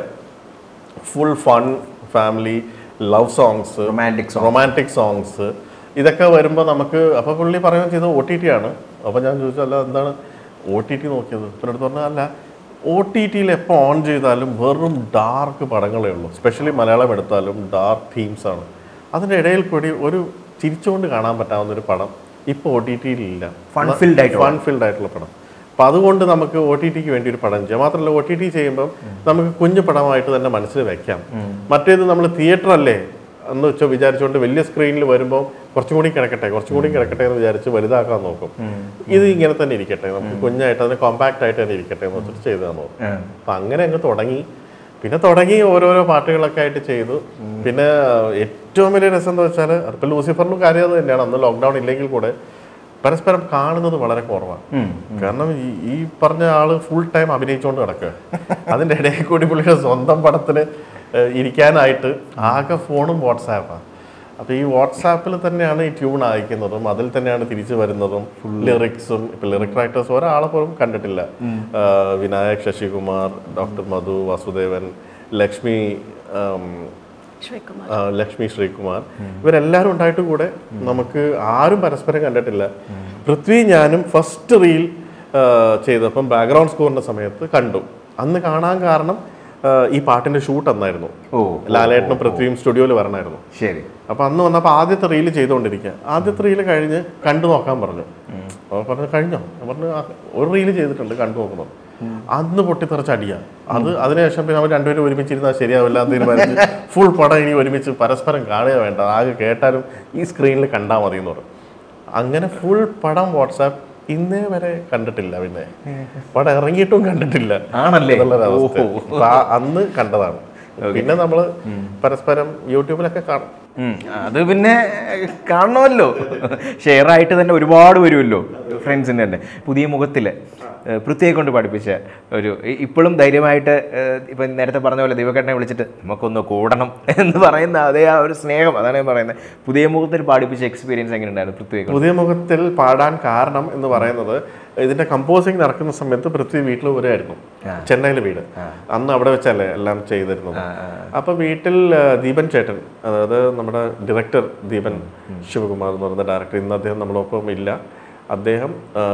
full fun family love songs Romantic songs. Romantic songs ഇതൊക്കെ വരുമ്പോൾ നമുക്ക് അപ്പോൾ പുള്ളി പറയുകയും ചെയ്തത് ഒ ടി ടി ആണ് അപ്പോൾ ഞാൻ ചോദിച്ചു അല്ല എന്താണ് ഒ ടി ടി നോക്കിയത് പിന്നെ അടുത്ത് പറഞ്ഞാൽ അല്ല ഒ ടി ടിയിൽ എപ്പോൾ ഓൺ ചെയ്താലും വെറും ഡാർക്ക് പടങ്ങളേ ഉള്ളൂ സ്പെഷ്യലി മലയാളം എടുത്താലും ഡാർക്ക് തീംസ് ആണ് അതിൻ്റെ ഇടയിൽ കൂടി ഒരു ചിരിച്ചുകൊണ്ട് കാണാൻ പറ്റാവുന്ന ഒരു പടം ഇപ്പോൾ ഒ ടി ടിയിലില്ല Fun-filled ആയിട്ടുള്ള. ഫൺ ഫീൽഡ് ആയിട്ടുള്ള പടം അപ്പം അതുകൊണ്ട് നമുക്ക് ഒ ടി ടിക്ക് വേണ്ടി ഒരു പടം ചെയ്യാം മാത്രമല്ല ഒ ടി ടി ചെയ്യുമ്പം നമുക്ക് കുഞ്ഞു പടമായിട്ട് തന്നെ മനസ്സിൽ വെക്കാം മറ്റേത് നമ്മൾ തിയേറ്റർ അല്ലേ എന്ന് വെച്ചാൽ വിചാരിച്ചുകൊണ്ട് വലിയ സ്ക്രീനിൽ വരുമ്പോൾ കുറച്ചും കൂടി കിടക്കട്ടെ കുറച്ചും കൂടി കിടക്കട്ടെ എന്ന് വിചാരിച്ച് വലുതാക്കാൻ നോക്കും ഇത് ഇങ്ങനെ തന്നെ ഇരിക്കട്ടെ നമുക്ക് കുഞ്ഞായിട്ട് അതിന് കോമ്പാക്ട് ആയിട്ട് തന്നെ ഇരിക്കട്ടെ എന്ന് വെച്ചിട്ട് ചെയ്താൽ നോക്കും അപ്പം അങ്ങനെ അങ്ങ് തുടങ്ങി പിന്നെ തുടങ്ങി ഓരോരോ പാട്ടുകളൊക്കെ ആയിട്ട് ചെയ്തു പിന്നെ ഏറ്റവും വലിയ രസം എന്താ വെച്ചാൽ അതിപ്പോൾ ലൂസിഫറിനും കാര്യം അത് തന്നെയാണ് അന്ന് ലോക്ക്ഡൗൺ ഇല്ലെങ്കിൽ കൂടെ പരസ്പരം കാണുന്നത് വളരെ കുറവാണ് കാരണം ഈ ഈ പറഞ്ഞ ആള് ഫുൾ ടൈം അഭിനയിച്ചുകൊണ്ട് കിടക്കുക അതിന്റെ ഇടയിൽ കൂടി പുള്ളിയുടെ സ്വന്തം പടത്തിന് ഏഹ്, ഇരിക്കാനായിട്ട് ആകെ ഫോണും വാട്സാപ്പാണ് അപ്പൊ ഈ വാട്സാപ്പിൽ തന്നെയാണ് ഈ ട്യൂൺ അയക്കുന്നതും അതിൽ തന്നെയാണ് തിരിച്ചു വരുന്നതും ലിറിക്സും ഇപ്പൊ ലിറിക് റൈറ്റേഴ്സ് ഒരാളെ പോലും കണ്ടിട്ടില്ല ആഹ്, വിനായക് ശശികുമാർ ഡോക്ടർ മധു വാസുദേവൻ ലക്ഷ്മി ആം, ശ്രീകുമാർ ആ, ലക്ഷ്മി ശ്രീകുമാർ ഇവരെല്ലാവരും ഉണ്ടായിട്ട് കൂടെ നമുക്ക് ആരും പരസ്പരം കണ്ടിട്ടില്ല പൃഥ്വി ഞാനും ഫസ്റ്റ് റീൽ ചെയ്തപ്പം ബാക്ക്ഗ്രൗണ്ട് സ്കോറിന്റെ സമയത്ത് കണ്ടു അന്ന് കാണാൻ കാരണം ആ, ഈ പാട്ടിന്റെ ഷൂട്ട് അന്നായിരുന്നു ഓ ലാലേട്ടനും പൃഥ്വിയും സ്റ്റുഡിയോയിൽ വരണമായിരുന്നു ശരി അപ്പൊ അന്ന് വന്നപ്പോൾ ആദ്യത്തെ റീല് ചെയ്തുകൊണ്ടിരിക്കുക ആദ്യത്തെ റീല് കഴിഞ്ഞ് കണ്ടു നോക്കാൻ പറഞ്ഞു അപ്പോൾ പറഞ്ഞു കഴിഞ്ഞോ ഞാൻ പറഞ്ഞു "ആ, ഒരു റീല് ചെയ്തിട്ടുണ്ട് കണ്ടു നോക്കണം അന്ന് പൊട്ടിത്തെറിച്ച അടിയാ അത് അതിനുശേഷം പിന്നെ അവർ രണ്ടുപേരും ഒരുമിച്ചിരുന്നാൽ ശരിയാവില്ല എന്ന് തീരുമാനിച്ച് ഫുൾ പടം ഇനി ഒരുമിച്ച് പരസ്പരം കാണുക വേണ്ട ആകെ കേട്ടാലും ഈ സ്ക്രീനിൽ കണ്ടാൽ മതി എന്ന് പറഞ്ഞു അങ്ങനെ ഫുൾ പടം വാട്സാപ്പ് ഇന്നേ വരെ കണ്ടിട്ടില്ല പിന്നെ പടം ഇറങ്ങിയിട്ടും കണ്ടിട്ടില്ല ആണല്ലേ? എന്നുള്ളൊരവസ്ഥ. ഓഹോ. അപ്പൊ ആ- അന്ന് കണ്ടതാണ് പിന്നെ നമ്മൾ പരസ്പരം യൂട്യൂബിലൊക്കെ കാണും ഉം, അത് പിന്നെ കാണണമല്ലോ ഷെയർ ആയിട്ട് തന്നെ ഒരുപാട് വരുമല്ലോ ഫ്രണ്ട്സിൻ്റെ തന്നെ പുതിയ മുഖത്തിൽ പൃഥ്വിയെ കൊണ്ട് പഠിപ്പിച്ച ഒരു ഇ- ഇപ്പോഴും ധൈര്യമായിട്ട് ഏഹ്, ഇപ്പം നേരത്തെ പറഞ്ഞ പോലെ ദൈവകേട്ടനെ വിളിച്ചിട്ട് നമുക്കൊന്ന് കൂടണം എന്ന് പറയുന്ന അതേ ആ ഒരു സ്നേഹം അതാണ് ഞാൻ പറയുന്നത് പുതിയ മുഖത്തിൽ പഠിപ്പിച്ച എക്സ്പീരിയൻസ് എങ്ങനെ ഉണ്ടായിരുന്നു പൃഥ്വിയെ കൊണ്ട് പുതിയ മുഖത്തിൽ പാടാൻ കാരണം എന്ന് പറയുന്നത് ഇതിന്റെ കമ്പോസിങ് നടക്കുന്ന സമയത്ത് പൃഥ്വി വീട്ടിൽ വരുമായിരുന്നു ചെന്നൈയിലെ വീട് അന്ന് അവിടെ വെച്ചല്ലേ എല്ലാം ചെയ്തിരുന്നത് അപ്പൊ വീട്ടിൽ ആ, ദീപൻ ചേട്ടൻ അതായത് നമ്മുടെ ഡയറക്ടർ ദീപൻ ശിവകുമാർ എന്ന് പറയുന്ന ഡയറക്ടർ ഇന്ന് അദ്ദേഹം നമ്മളൊപ്പം ഇല്ല അദ്ദേഹം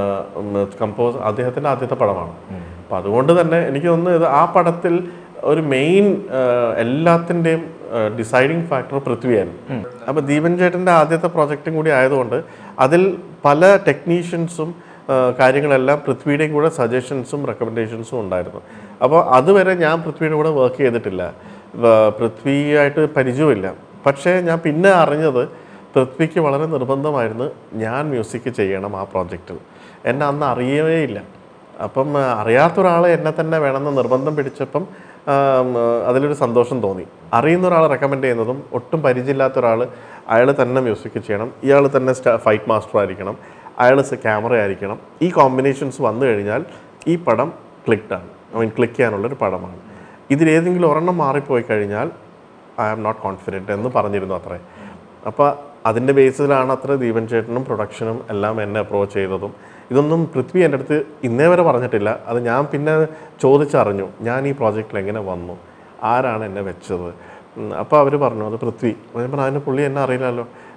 കമ്പോസ് അദ്ദേഹത്തിന്റെ ആദ്യത്തെ പടമാണ് അപ്പൊ അതുകൊണ്ട് തന്നെ എനിക്ക് തോന്നുന്നത് ഇത് ആ പടത്തിൽ ഒരു മെയിൻ എല്ലാത്തിൻ്റെയും ഡിസൈഡിങ് ഫാക്ടർ പൃഥ്വിയാണ് അപ്പൊ ദീപൻ ചേട്ടന്റെ ആദ്യത്തെ പ്രോജക്റ്റും കൂടി ആയതുകൊണ്ട് അതിൽ പല ടെക്നീഷ്യൻസും കാര്യങ്ങളെല്ലാം പൃഥ്വിയുടെയും കൂടെ സജഷൻസും റെക്കമെൻഡേഷൻസും ഉണ്ടായിരുന്നു അപ്പോൾ അതുവരെ ഞാൻ പൃഥ്വിയുടെ കൂടെ വർക്ക് ചെയ്തിട്ടില്ല വ- പൃഥ്വിയായിട്ട് പരിചയമില്ല പക്ഷേ ഞാൻ പിന്നെ അറിഞ്ഞത് പൃഥ്വിക്ക് വളരെ നിർബന്ധമായിരുന്നു ഞാൻ മ്യൂസിക് ചെയ്യണം ആ പ്രോജക്റ്റിൽ എന്നെ അന്ന് അറിയവേ ഇല്ല അപ്പം ആ, അറിയാത്ത ഒരാളെ എന്നെ തന്നെ വേണമെന്ന് നിർബന്ധം പിടിച്ചപ്പം ആം, ആ, അതിലൊരു സന്തോഷം തോന്നി അറിയുന്ന ഒരാളെ റെക്കമെൻഡ് ചെയ്യുന്നതും ഒട്ടും പരിചയമില്ലാത്ത ഒരാൾ അയാൾ തന്നെ മ്യൂസിക് ചെയ്യണം ഇയാൾ തന്നെ ഫൈറ്റ് മാസ്റ്റർ ആയിരിക്കണം അയാൾ ക്യാമറ ആയിരിക്കണം ഈ കോമ്പിനേഷൻസ് വന്നു കഴിഞ്ഞാൽ ഈ പടം ക്ലിക്ഡാണ് ഐ മീൻ ക്ലിക്ക് ചെയ്യാനുള്ളൊരു പടമാണ് ഇതിലേതെങ്കിലും ഒരെണ്ണം മാറിപ്പോയി കഴിഞ്ഞാൽ ഐ ആം നോട്ട് കോൺഫിഡൻറ്റ് എന്ന് പറഞ്ഞിരുന്നു അത്രേ അപ്പോൾ അതിൻ്റെ ബേസിലാണ് അത്ര ദീപൻ ചേട്ടനും പ്രൊഡക്ഷനും എല്ലാം എന്നെ അപ്രോച്ച് ചെയ്തതും ഇതൊന്നും പൃഥ്വി എൻ്റെ അടുത്ത് ഇന്നേ വരെ പറഞ്ഞിട്ടില്ല അത് ഞാൻ പിന്നെ ചോദിച്ചറിഞ്ഞു ഞാൻ ഈ പ്രോജക്റ്റിൽ എങ്ങനെ വന്നു ആരാണ് എന്നെ വെച്ചത് അപ്പോൾ അവർ പറഞ്ഞു അത് പൃഥ്വി ഞാൻ പറഞ്ഞു അതിന് പുള്ളി എന്നെ അറിയില്ലല്ലോ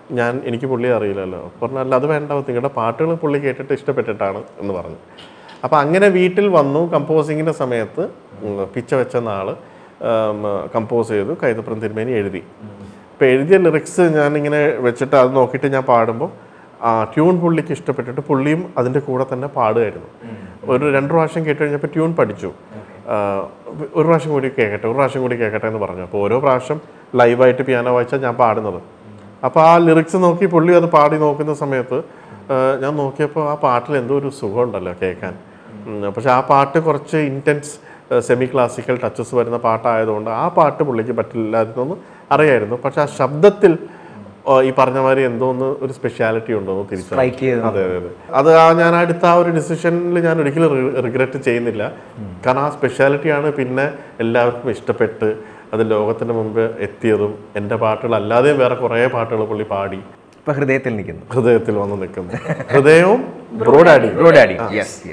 ഞാൻ എനിക്ക് പുള്ളിയെ അറിയില്ലല്ലോ പറഞ്ഞു അല്ല അത് വേണ്ട നിങ്ങളുടെ പാട്ടുകൾ പുള്ളി കേട്ടിട്ട് ഇഷ്ടപ്പെട്ടിട്ടാണ് എന്ന് പറഞ്ഞു അപ്പോൾ അങ്ങനെ വീട്ടിൽ വന്നു കമ്പോസിങ്ങിൻ്റെ സമയത്ത് ഉം, പിച്ച വെച്ച നാള് കമ്പോസ് ചെയ്തു കൈതപ്രം തിരുമേനി എഴുതി ഇപ്പോൾ എഴുതിയ ലിറിക്സ് ഞാനിങ്ങനെ വെച്ചിട്ട് അത് നോക്കിയിട്ട് ഞാൻ പാടുമ്പോൾ ആ ട്യൂൺ പുള്ളിക്ക് ഇഷ്ടപ്പെട്ടിട്ട് പുള്ളിയും അതിൻ്റെ കൂടെ തന്നെ പാടുമായിരുന്നു ഒരു രണ്ട് പ്രാവശ്യം കേട്ട് കഴിഞ്ഞപ്പോൾ ട്യൂൺ പഠിച്ചു ആ, ഒരു പ്രാവശ്യം കൂടി കേൾക്കട്ടെ ഒരു പ്രാവശ്യം കൂടി കേൾക്കട്ടെ എന്ന് പറഞ്ഞു അപ്പോൾ ഓരോ പ്രാവശ്യം ലൈവായിട്ട് പിയാനോ വായിച്ചാൽ ഞാൻ പാടുന്നത് അപ്പോൾ ആ ലിറിക്സ് നോക്കി പുള്ളി അത് പാടി നോക്കുന്ന സമയത്ത് ആ, ഞാൻ നോക്കിയപ്പോൾ ആ പാട്ടിൽ എന്തോ ഒരു സുഖമുണ്ടല്ലോ കേൾക്കാൻ ഉം, പക്ഷെ ആ പാട്ട് കുറച്ച് ഇൻറ്റൻസ് സെമി ക്ലാസിക്കൽ ടച്ചസ് വരുന്ന പാട്ടായതുകൊണ്ട് ആ പാട്ട് പുള്ളിക്ക് പറ്റില്ലായിരുന്നു അറിയായിരുന്നു പക്ഷെ ആ ശബ്ദത്തിൽ ആ, ഈ പറഞ്ഞ മാതിരി എന്തോ ഒന്ന് ഒരു സ്പെഷ്യാലിറ്റി ഉണ്ടോ എന്ന് തിരിച്ചു Strike ചെയ്തു. അതെ അതെ അതെ അത് ആ ഞാൻ അടുത്ത ആ ഒരു ഡിസിഷനിൽ ഞാൻ ഒരിക്കലും റിഗ്രറ്റ് ചെയ്യുന്നില്ല കാരണം ആ സ്പെഷ്യാലിറ്റിയാണ് പിന്നെ എല്ലാവർക്കും ഇഷ്ടപ്പെട്ട് അത് ലോകത്തിന് മുമ്പ് എത്തിയതും എൻ്റെ പാട്ടുകൾ അല്ലാതെയും വേറെ കുറേ പാട്ടുകൾ പുള്ളി പാടി ഇപ്പൊ ഹൃദയത്തിൽ നിൽക്കുന്നു ഹൃദയത്തിൽ വന്ന് നിൽക്കുന്നു ഹൃദയവും ബ്രോഡാടി ബ്രോഡാഡി യെസ്